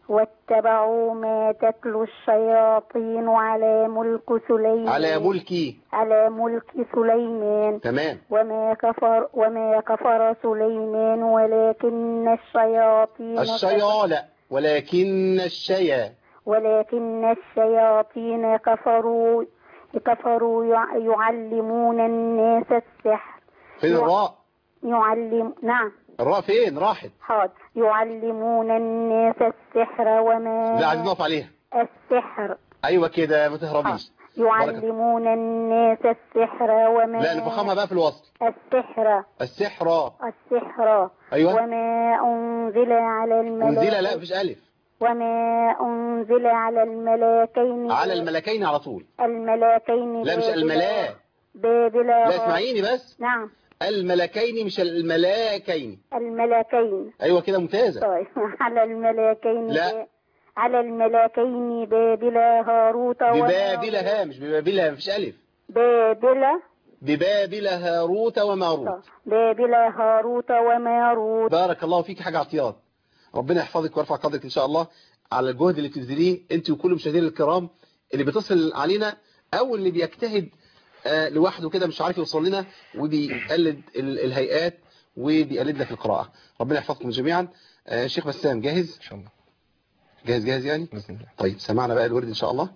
واتبعوا ما تتلو الشياطين على ملك سليمان على ملكي على ملك سليمان تمام وما كفر وما كفر سليمان ولكن الشياطين الشيا لا ولكن الشيا ولكن الشياطين كفروا كفروا يع- يعلمون الناس السحر فين يع- الراء يعلم نعم الراء فين راحت حاضر يعلمون الناس السحر وما لا عايزين نقف عليها السحر ايوه كده ما تهربيش يعلمون الناس السحر وما لا نفخمها بقى في الوصل السحر السحر السحر أيوة. وما أنزل على الملائكة انزل لا مفيش الف وما أنزل على الملاكين على الملكين على طول الملاكين لا مش بابل- الملا بابل لا اسمعيني بس نعم الملكين مش الملاكين الملاكين ايوه كده ممتازه طيب على الملاكين لا. ب- على الملاكين بابل هاروت ببابل ها مش ببابل مفيش الف بابل ببابل هاروت وماروت بابل هاروت وماروت بارك الله فيك حاجة عطيات ربنا يحفظك ويرفع قدرك إن شاء الله على الجهد اللي بتبذليه أنت وكل مشاهدينا الكرام اللي بيتصل علينا أو اللي بيجتهد آه، لوحده كده مش عارف يوصل لنا وبيقلد ال- الهيئات وبيقلدنا في القراءة ربنا يحفظكم جميعا آه، الشيخ بسام جاهز إن شاء الله جاهز جاهز يعني بإذن الله طيب سمعنا بقى الورد إن شاء الله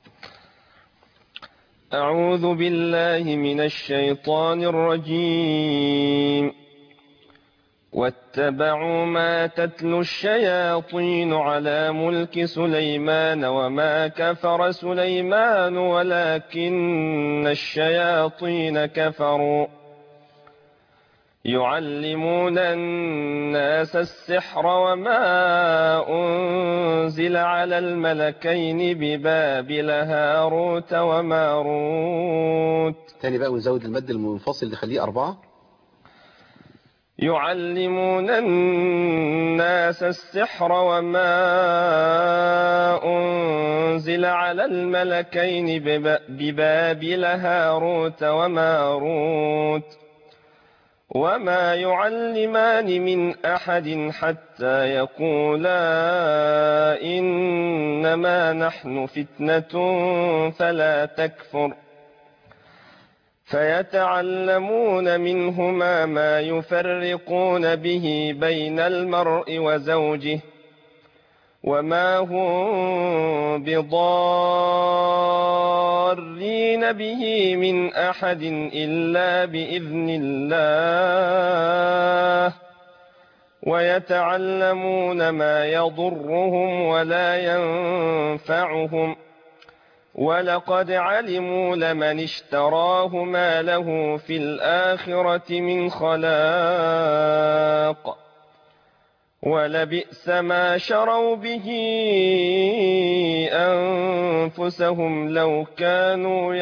أعوذ بالله من الشيطان الرجيم واتبعوا ما تتلو الشياطين على ملك سليمان وما كفر سليمان ولكن الشياطين كفروا يعلمون الناس السحر وما أنزل على الملكين ببابل هاروت وماروت تاني بقى ونزود المد المنفصل نخليه أربعة يعلمون الناس السحر وما أنزل على الملكين بب- ببابل هاروت وماروت وما يعلمان من أحد حتى يقولا إنما نحن فتنة فلا تكفر فيتعلمون منهما ما يفرقون به بين المرء وزوجه وما هم بضارين به من أحد إلا بإذن الله ويتعلمون ما يضرهم ولا ينفعهم ولقد علموا لمن اشتراه ما له في الآخرة من خلاق ولبئس ما شروا به أنفسهم لو كانوا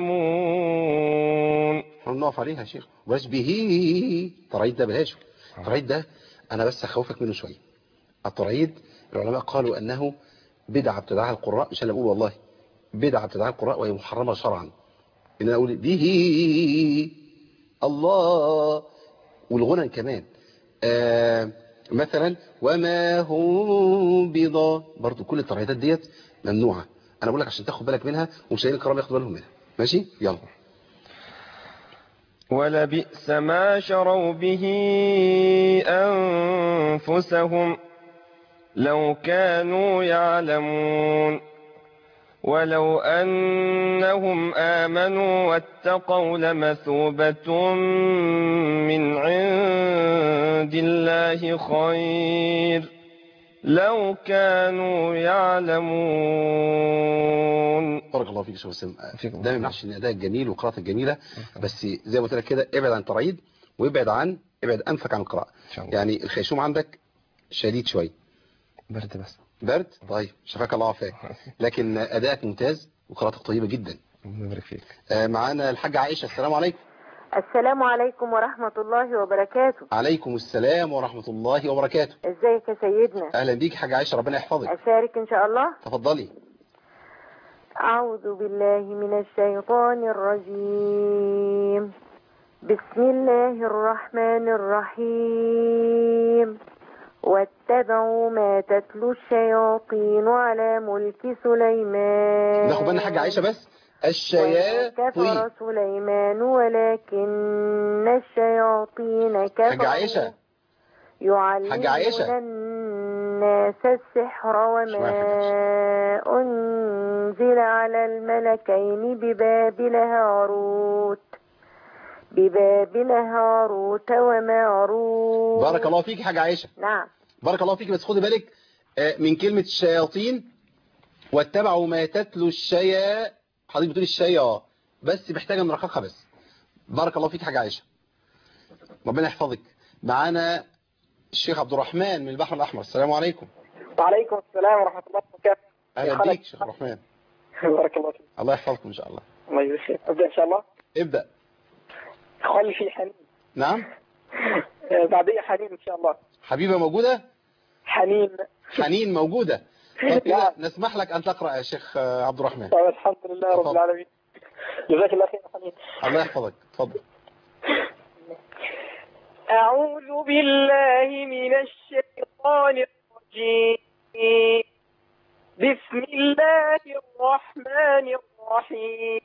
يعلمون احنا بنقف عليها يا شيخ بلاش به طريد ده بلاش الطريد ده انا بس اخوفك منه شويه الطريد العلماء قالوا انه بدعه ابتدعها القراء مش انا بقول والله بدعه ابتدعها القراء وهي محرمه شرعا ان انا اقول به الله والغنى كمان آه مثلا وما هم بضا برضو كل الطريقات ديت ممنوعه انا بقول لك عشان تاخد بالك منها ومشاهدين الكرام ياخدوا بالهم منها ماشي يلا ولبئس ما شروا به أنفسهم لو كانوا يعلمون ولو أنهم آمنوا واتقوا لمثوبة من عند الله خير لو كانوا يعلمون بارك الله فيك يا شيخ وسام ده ما يمنعش ان الاداء الجميل والقراءه الجميله بس زي ما قلت لك كده ابعد عن الترعيد وابعد عن ابعد انفك عن القراءه يعني الخيشوم عندك شديد شويه برد بس برد طيب شفاك الله عافاك لكن ادائك ممتاز وقراءتك طيبه جدا الله يبارك فيك آه، معانا الحاجه عائشه السلام عليكم السلام عليكم ورحمة الله وبركاته عليكم السلام ورحمه الله وبركاته ازيك يا سيدنا اهلا بيك حاجه عائشه ربنا يحفظك أشارك إن شاء الله تفضلي أعوذ بالله من الشيطان الرجيم بسم الله الرحمن الرحيم واتقوا واتبعوا ما تتلو الشياطين على ملك سليمان ناخد بالنا حاجة عائشة بس وما الشياطين كفر سليمان ولكن الشياطين كفروا حاجة عائشة يعلمون حاجة عائشة. الناس السحر وما شوية أنزل على الملكين ببابل هاروت ببابل هاروت وماروت بارك الله فيك حاجة عائشة نعم بارك الله فيك بس خدي بالك آه، من كلمة الشياطين واتبعوا ما تتلو الشيا حضرتك بتقول الشيا بس محتاجة نرققها بس بارك الله فيك حاجة عائشة ربنا يحفظك معانا الشيخ عبد الرحمن من البحر الأحمر السلام عليكم وعليكم السلام ورحمة الله وبركاته أهلا خلق. بيك شيخ عبد الرحمن بارك الله فيك الله يحفظكم إن شاء الله الله يجزيك خير أبدأ إن شاء الله ابدأ خلفي حنين نعم آه، بعدية حنين إن شاء الله حبيبة موجودة حنين حنين موجودة طب كده نسمح لك أن تقرأ يا شيخ آه، عبد الرحمن طيب الحمد لله رب تفضل. العالمين جزاك الله خير يا حنين الله يحفظك اتفضل أعوذ بالله من الشيطان الرجيم بسم الله الرحمن الرحيم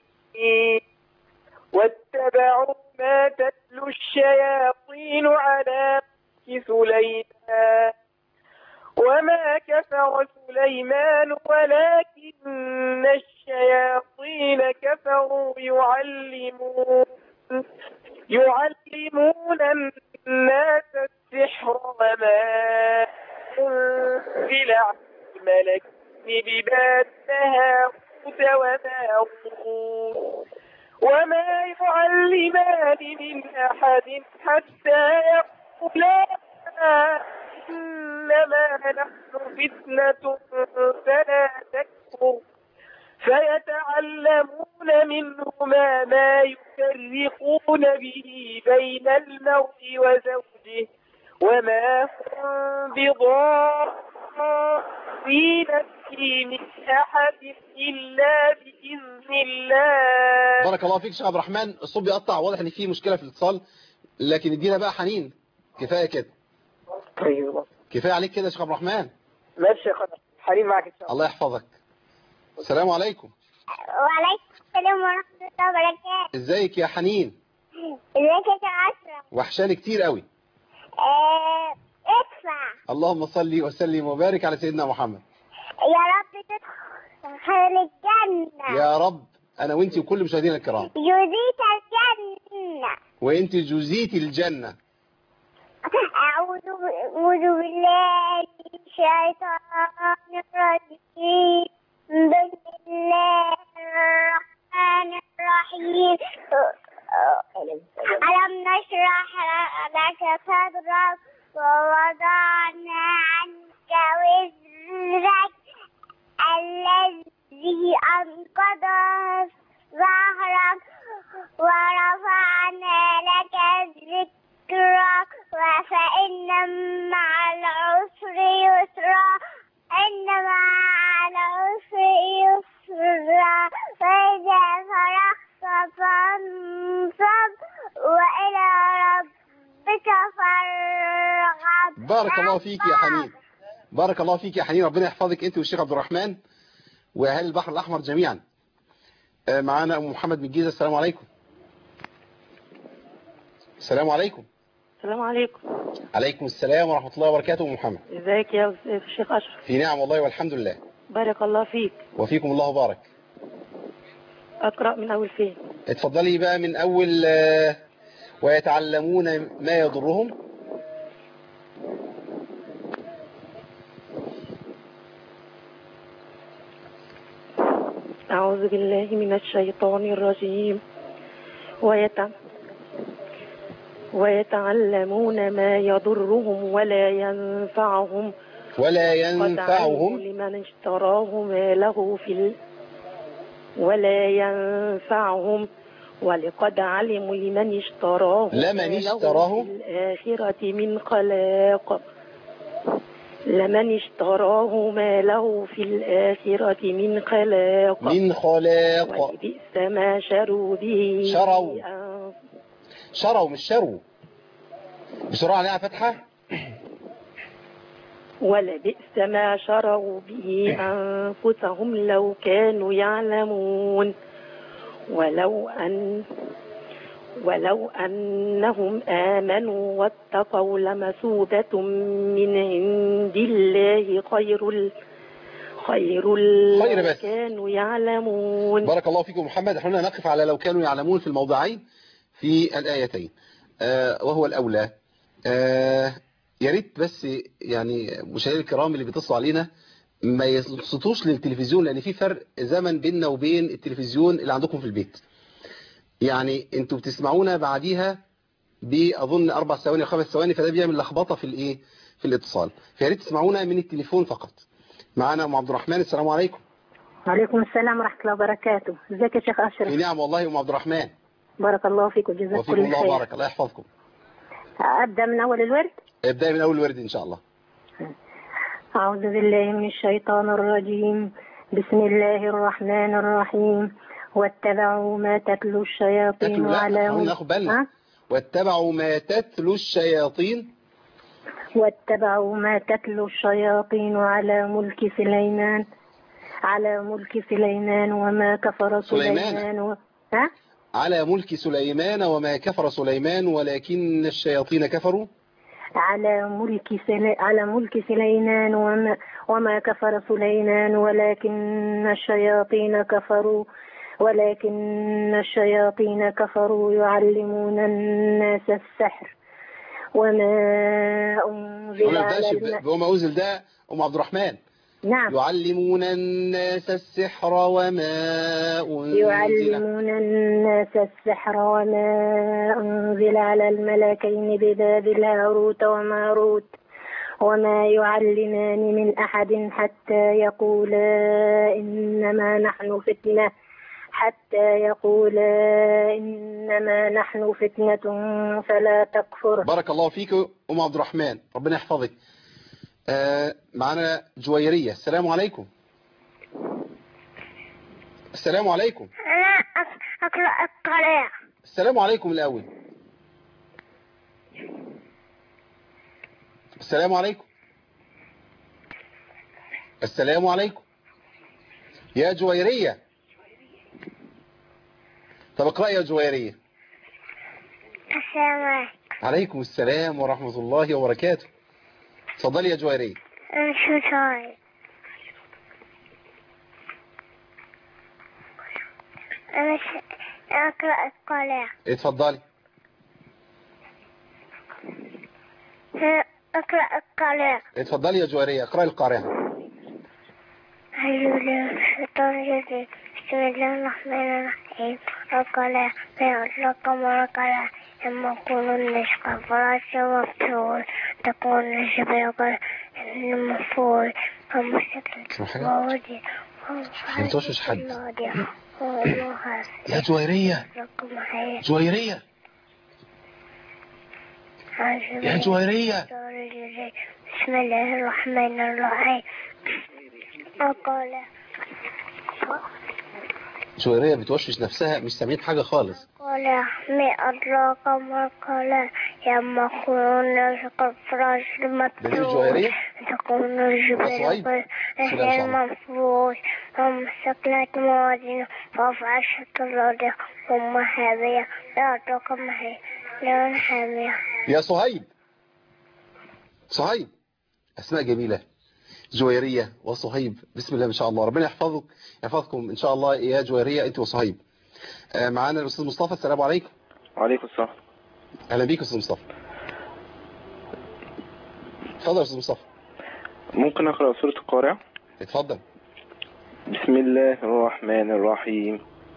واتبعوا ما تتلو الشياطين على ملك سليمان وما كفر سليمان ولكن الشياطين كفروا يعلمون يعلمون الناس السحر وما أنزل على الملك بباب هاروت وماروت وما يعلمان من أحد حتى يقولا إنما نحن فتنة فلا تكفر فيتعلمون منهما ما يفرقون به بين المرء وزوجه وما هم بضارين به من أحد إلا بإذن الله بارك الله فيك شيخ عبد الرحمن الصوت بيقطع واضح ان في مشكلة في الاتصال لكن ادينا بقى حنين كفاية كده طيب كفاية عليك كده يا شيخ عبد الرحمن ماشي يا خالد حريم معك إن شاء الله الله يحفظك السلام عليكم وعليكم السلام ورحمة الله وبركاته ازيك يا حنين ازيك يا أشرف وحشاني كتير قوي آه، ادفع اللهم صل وسلم وبارك على سيدنا محمد يا رب تدخل الجنة يا رب انا وانتي وكل مشاهدينا الكرام جزيت الجنة وانت جزيتي الجنة أعوذ أعوذ بالله من الشيطان الرجيم بسم الله الرحمن الرحيم ألم نشرح لك صدرك ووضعنا عنك وزرك الذي أنقض ظهرك ورفعنا لك ذكرك فإن مع العسر يسرا إن مع العسر يسرا فإذا فرغت فانصب وإلى ربك فارغب بارك الله فيك يا حنين بارك الله فيك يا حنين ربنا يحفظك انت والشيخ عبد الرحمن واهل البحر الاحمر جميعا آه، معانا ام محمد من الجيزه السلام عليكم السلام عليكم السلام عليكم عليكم السلام ورحمه الله وبركاته ام محمد ازيك يا أستاذ الشيخ اشرف في نعم والله والحمد لله بارك الله فيك وفيكم الله بارك اقرا من اول فين اتفضلي بقى من اول آه، ويتعلمون ما يضرهم اعوذ بالله من الشيطان الرجيم ويتع... ويتعلمون ما يضرهم ولا ينفعهم ولا قد علموا ينفعهم لمن اشتراه ما له في ال... ولا ينفعهم ولقد علموا لمن اشتراه لمن ما له اشتراه؟ في الآخرة من خلاق لمن اشتراه ما له في الآخرة من خلاق من خلاق ولبئس ما شروا به شروا. أنفسهم. شروا مش شروا بسرعة عليها فتحة ولبئس ما شروا به أنفسهم لو كانوا يعلمون ولو أن ولو أنهم آمنوا واتقوا لمثوبة من عند الله خير ال- خير خير لو بس. كانوا يعلمون بارك الله فيكم محمد احنا نقف على لو كانوا يعلمون في الموضعين في الآيتين آه وهو الأولى آه يا ريت بس يعني مشاهدينا الكرام اللي بيتصلوا علينا ما يصوتوش للتلفزيون لأن في فرق زمن بيننا وبين التلفزيون اللي عندكم في البيت يعني انتوا بتسمعونا بعديها بأظن أربع ثواني أو خمس ثواني فده بيعمل لخبطة في الإيه في الاتصال فيا ريت تسمعونا من التليفون فقط معانا أم عبد الرحمن السلام عليكم وعليكم السلام ورحمة الله وبركاته ازيك يا شيخ في أشرف نعم والله أم عبد الرحمن بارك الله فيك وجزاك وفيكم كل الله خير بارك الله يحفظكم أبدأ من أول الورد ابدأي من أول ورد إن شاء الله أعوذ بالله من الشيطان الرجيم بسم الله الرحمن الرحيم واتبعوا ما تتلو الشياطين تتلو لا على خلينا ناخد بالنا ها؟ واتبعوا ما تتلو الشياطين واتبعوا ما تتلو الشياطين على ملك سليمان على ملك سليمان وما كفر سليمان. سليمان و... ها؟ على ملك سليمان وما كفر سليمان ولكن الشياطين كفروا على ملك سلي... على ملك سليمان وما... وما كفر سليمان ولكن الشياطين كفروا ولكن الشياطين كفروا يعلمون الناس السحر وما أنزل وما على بدأش الم... بما أنزل ده أم عبد الرحمن نعم يعلمون الناس السحر وما أنزل يعلمون الناس السحر وما أنزل على الملكين ببابل هاروت وماروت وما يعلمان من أحد حتى يقولا إنما نحن فتنة حتى يقولا إنما نحن فتنة فلا تكفر بارك الله فيك أم عبد الرحمن ربنا يحفظك آه معنا جويرية السلام عليكم السلام عليكم أنا أقرأ القراءة السلام عليكم الأول السلام عليكم السلام عليكم يا جويرية طب اقرأ يا جويرية السلام عليكم عليكم السلام ورحمة الله وبركاته اتفضلي يا جويرية أنا شو صاير أنا ش... أقرأ القراءة اتفضلي أقرأ القراءة اتفضلي يا جويرية اقرأي القارعة أعوذ بالله من الشيطان الرجيم بسم الله الرحمن الرحيم القلاع ما أدراك ما القلاع لما يكون النشق فراش مفتول تكون الجبال المفول اسمع حاجة؟ وودي ما توشوش حد. يا جويرية جويرية يا جويرية بسم الله الرحمن الرحيم القلاع جويرية بتوشوش نفسها مش سامعين حاجة خالص قال ما أدراك ما قال لما يكون النشق الفراش دليل المفتول الجويرية تكون صعيب. الجبال بسم الله ما شاء الله. المنفوش ثم سكنت موازين ففعشت الأرض ثم هذه لا تقم هي لا حامية يا صهيب صهيب أسماء جميلة جويرية وصهيب بسم الله ما شاء الله ربنا يحفظك يحفظكم إن شاء الله يا جويرية أنت وصهيب آه، معانا الأستاذ مصطفى السلام عليكم وعليكم السلام أهلا بيك أستاذ مصطفى اتفضل يا أستاذ مصطفى ممكن أقرأ سورة القارعة اتفضل بسم الله الرحمن الرحيم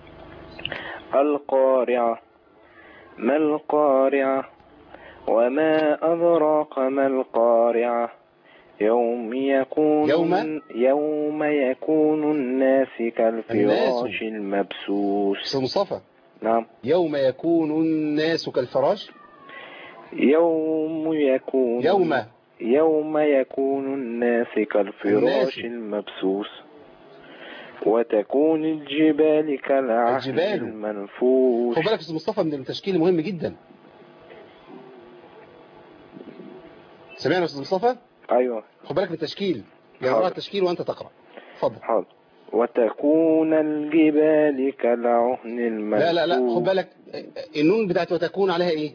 القارعة ما القارعة وما أدراك ما القارعة يوم يكون يوم؟ يوم يكون الناس كالفراش الناس. المبثوث أستاذ مصطفى نعم يوم يكون الناس كالفراش يوم يكون يوم يوم يكون الناس كالفراش الناس. المبثوث وتكون الجبال كالعهن الجبال. المنفوش خد بالك يا أستاذ مصطفى من التشكيل مهم جدا سمعنا يا أستاذ مصطفى ايوه خد بالك من التشكيل يقرأ حاضر. التشكيل وانت تقرأ اتفضل حاضر وتكون الجبال كالعهن المنفوش لا لا لا خد بالك النون بتاعت وتكون عليها ايه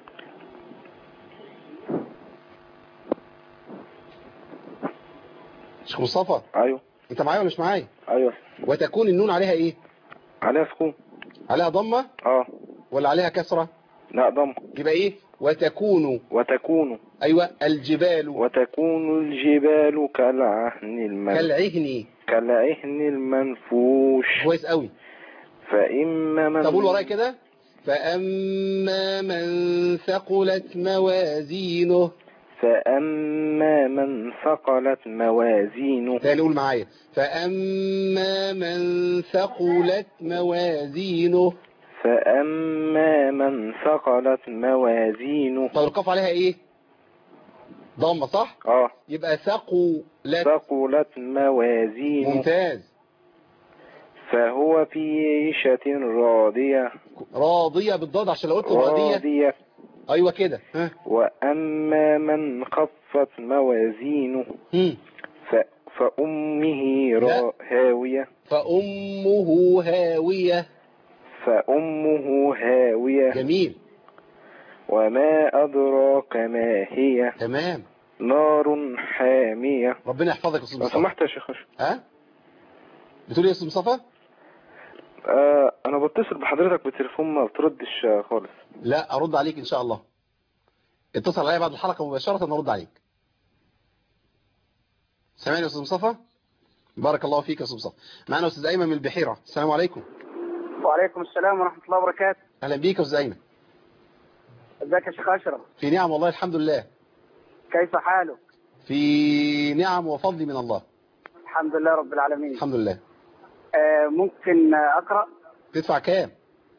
شيخ مصطفى ايوه انت معايا ولا مش معايا ايوه وتكون النون عليها ايه عليها سكون عليها ضمة اه ولا عليها كسرة لا ضم يبقى ايه وتكون وتكون ايوه الجبال وتكون الجبال كالعهن المنفوش كالعهن كالعهن المنفوش كويس قوي فإما من طب قول ورايا كده فأما من ثقلت موازينه فأما من ثقلت موازينه تاني قول معايا فأما من ثقلت موازينه فأما من ثقلت موازينه طب القاف عليها ايه ضمة صح اه يبقى ثقلت ثقلت موازينه ممتاز فهو في عيشة راضية راضية بالضاد عشان لو قلت راضية راضية ايوه كده ها وأما من خفت موازينه هم. ف... فأمه را... لا. هاوية فأمه هاوية فأمه هاوية جميل وما أدراك ما هي تمام نار حامية ربنا يحفظك يا استاذ لو مصطفى سمحت يا شيخ أشرف. ها بتقول ايه يا استاذ مصطفى آه أنا بتصل بحضرتك بالتليفون ما بتردش آه، خالص لا ارد عليك ان شاء الله اتصل عليا بعد الحلقة مباشرة ارد عليك سامعني يا استاذ مصطفى بارك الله فيك يا استاذ مصطفى معنا استاذ ايمن من البحيرة السلام عليكم وعليكم السلام ورحمة الله وبركاته اهلا بيك يا استاذ ايمن ازيك يا شيخ أشرف في نعم والله الحمد لله كيف حالك في نعم وفضل من الله الحمد لله رب العالمين الحمد لله آه ممكن آه، أقرأ تدفع كام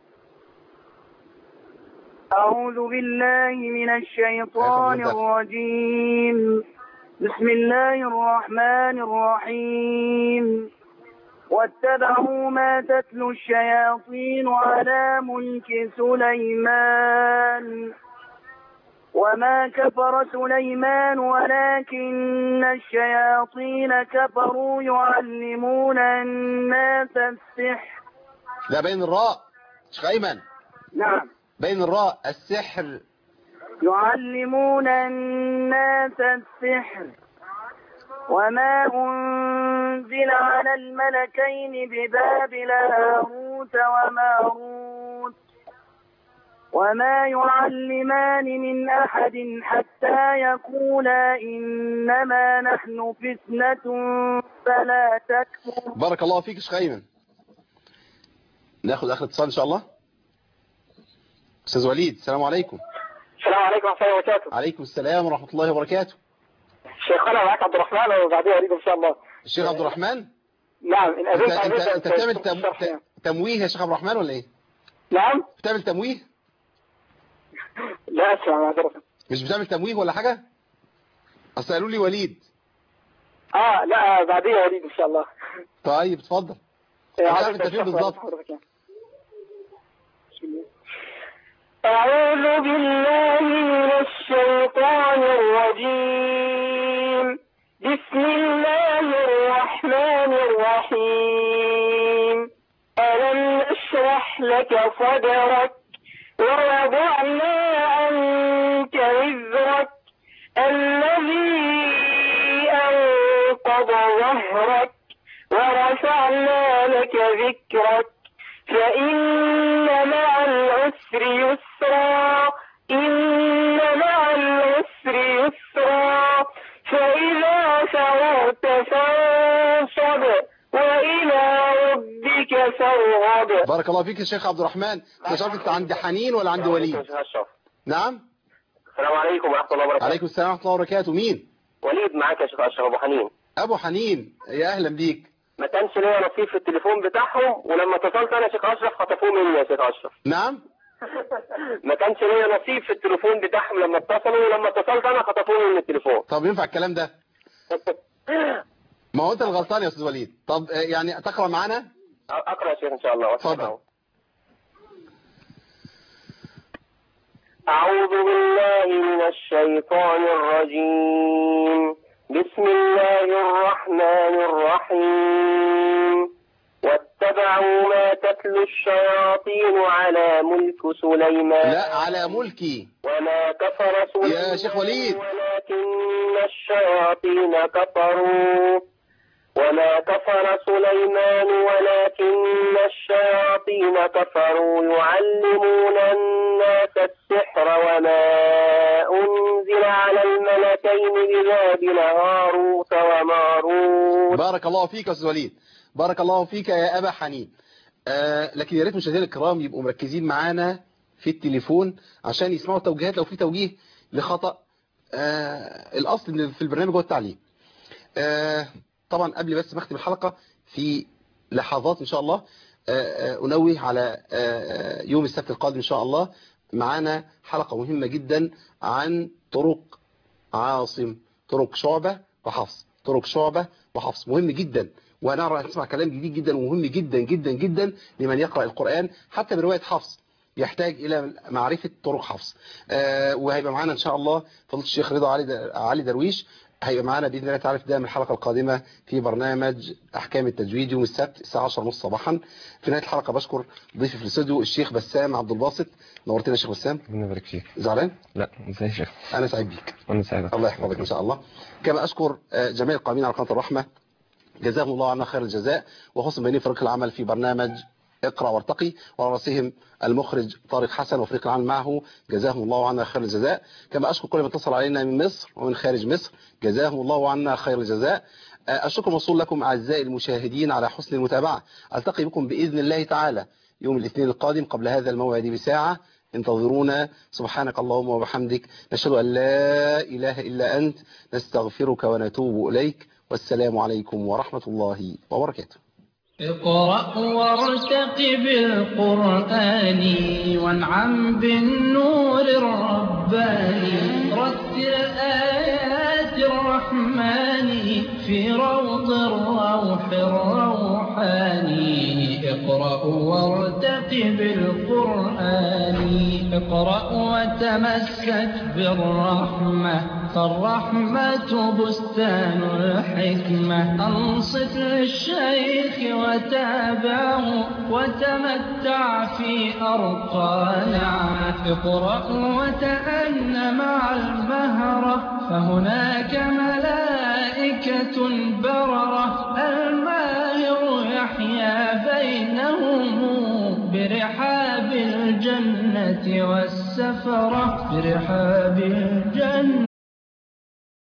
أعوذ بالله من الشيطان أيوة، الرجيم بسم الله الرحمن الرحيم واتبعوا ما تتلو الشياطين على ملك سليمان وما كفر سليمان ولكن الشياطين كفروا يعلمون الناس السحر لا بين الراء شيخ ايمن نعم بين الراء السحر يعلمون الناس السحر وما أنزل على الملكين ببابل هاروت وماروت وما يعلمان من أحد حتى يقولا إنما نحن فتنة فلا تكفر بارك الله فيك يا شيخ ايمن ناخد اخر اتصال ان شاء الله استاذ وليد السلام عليكم السلام عليكم ورحمة الله وبركاته عليكم السلام ورحمة الله وبركاته شيخنا معك عبد الرحمن وبعدين أريد إن شاء الله الشيخ عبد الرحمن نعم إن انت أذنت انت, أذنت انت بتعمل تم... ت- تمويه يا شيخ عبد الرحمن ولا ايه نعم بتعمل تمويه لا أسمع معذرة مش بتعمل تمويه ولا حاجة اصل قالوا لي وليد آه لا بعدين أريد إن شاء الله طيب اتفضل إيه، أنا عاوز عارف انت فين أشرح بالظبط حضرتك يعني. بسم الله. أعوذ بالله من الشيطان الرجيم بسم الله الرحمن الرحيم ألم نشرح لك صدرك ووضعنا عنك وزرك الذي أنقض ظهرك ورفعنا لك ذكرك فإن مع العسر يسرا إن مع العسر يسرا فإذا فرغت فانصب وإلى ربك فارغب بارك الله فيك يا شيخ عبد الرحمن انت شرط انت عند حنين ولا عند وليد نعم السلام عليكم ورحمة الله وبركاته عليكم السلام ورحمة الله وبركاته مين وليد معاك يا شيخ أشرف أبو حنين ابو حنين يا اهلا بيك ما كانش ليا نصيب في التليفون بتاعهم ولما اتصلت أنا يا شيخ أشرف خطفوه مني يا شيخ أشرف نعم ما كانش ليا نصيب في التليفون بتاعهم لما اتصلوا ولما اتصلت أنا خطفوني من التليفون طب ينفع الكلام ده ما هو انت الغلطان يا استاذ وليد طب آه، يعني تقرا معانا أقرأ يا شيخ إن شاء الله اتفضل أعوذ بالله من الشيطان الرجيم بسم الله الرحمن الرحيم واتبعوا ما تتلو الشياطين على ملك سليمان لا على ملكي وما كفر سليمان يا شيخ وليد ولكن الشياطين كفروا وما كفر سليمان ولكن الشياطين كفروا يعلمون الناس السحر وما أنزل على الملكين ببابل هاروت وماروت بارك الله فيك يا استاذ وليد بارك الله فيك يا ابا حنين آه لكن يا ريت مشاهدينا الكرام يبقوا مركزين معانا في التليفون عشان يسمعوا التوجيهات لو في توجيه لخطأ آه الاصل إن في البرنامج هو التعليم آه طبعا قبل بس ما اختم الحلقه في لحظات ان شاء الله آه آه انوه على آه يوم السبت القادم ان شاء الله معانا حلقه مهمه جدا عن طرق عاصم طرق شعبه وحفص طرق شعبة وحفص مهم جدا وهنعرف نسمع كلام جديد جدا ومهم جدا جدا جدا لمن يقرأ القرآن حتى برواية حفص يحتاج إلى معرفة طرق حفص آه وهيبقى معانا إن شاء الله فضيله الشيخ رضا علي در- علي درويش هيبقى معانا بإذن الله تعالى في بداية من الحلقة القادمة في برنامج أحكام التجويد يوم السبت الساعة 10:30 صباحا في نهاية الحلقة بشكر ضيفي في الاستوديو الشيخ بسام عبد الباسط نورتنا يا شيخ بسام ربنا يبارك فيك زعلان؟ لا ازاي يا شيخ أنا سعيد بيك وانا سعيد الله يحفظك إن شاء الله كما أشكر آه، جميع القائمين على قناة الرحمة جزاهم الله عنا خير الجزاء وخصوصا بين فريق العمل في برنامج اقرأ وارتقي وعلى رأسهم المخرج طارق حسن وفريق العمل معه جزاهم الله عنا خير الجزاء كما أشكر كل من اتصل علينا من مصر ومن خارج مصر جزاهم الله عنا خير الجزاء آه، الشكر موصول لكم أعزائي المشاهدين على حسن المتابعة ألتقي بكم بإذن الله تعالى يوم الاثنين القادم قبل هذا الموعد بساعة انتظرونا سبحانك اللهم وبحمدك نشهد أن لا إله إلا أنت نستغفرك ونتوب إليك والسلام عليكم ورحمة الله وبركاته اقرأ وارتقب القرآن وانعم بالنور الرباني رتل آيات الرحمن في روض الروح الروحاني اقرأ وارتقب القرآن اقرأ وتمسك بالرحمة فالرحمة بستان الحكمة أنصت للشيخ وتابعه وتمتع في أرقى نعمة اقرأ وتأن مع المهرة فهناك ملائكة بررة الماهر يحيا بينهم برحاب الجنة والسفرة برحاب الجنة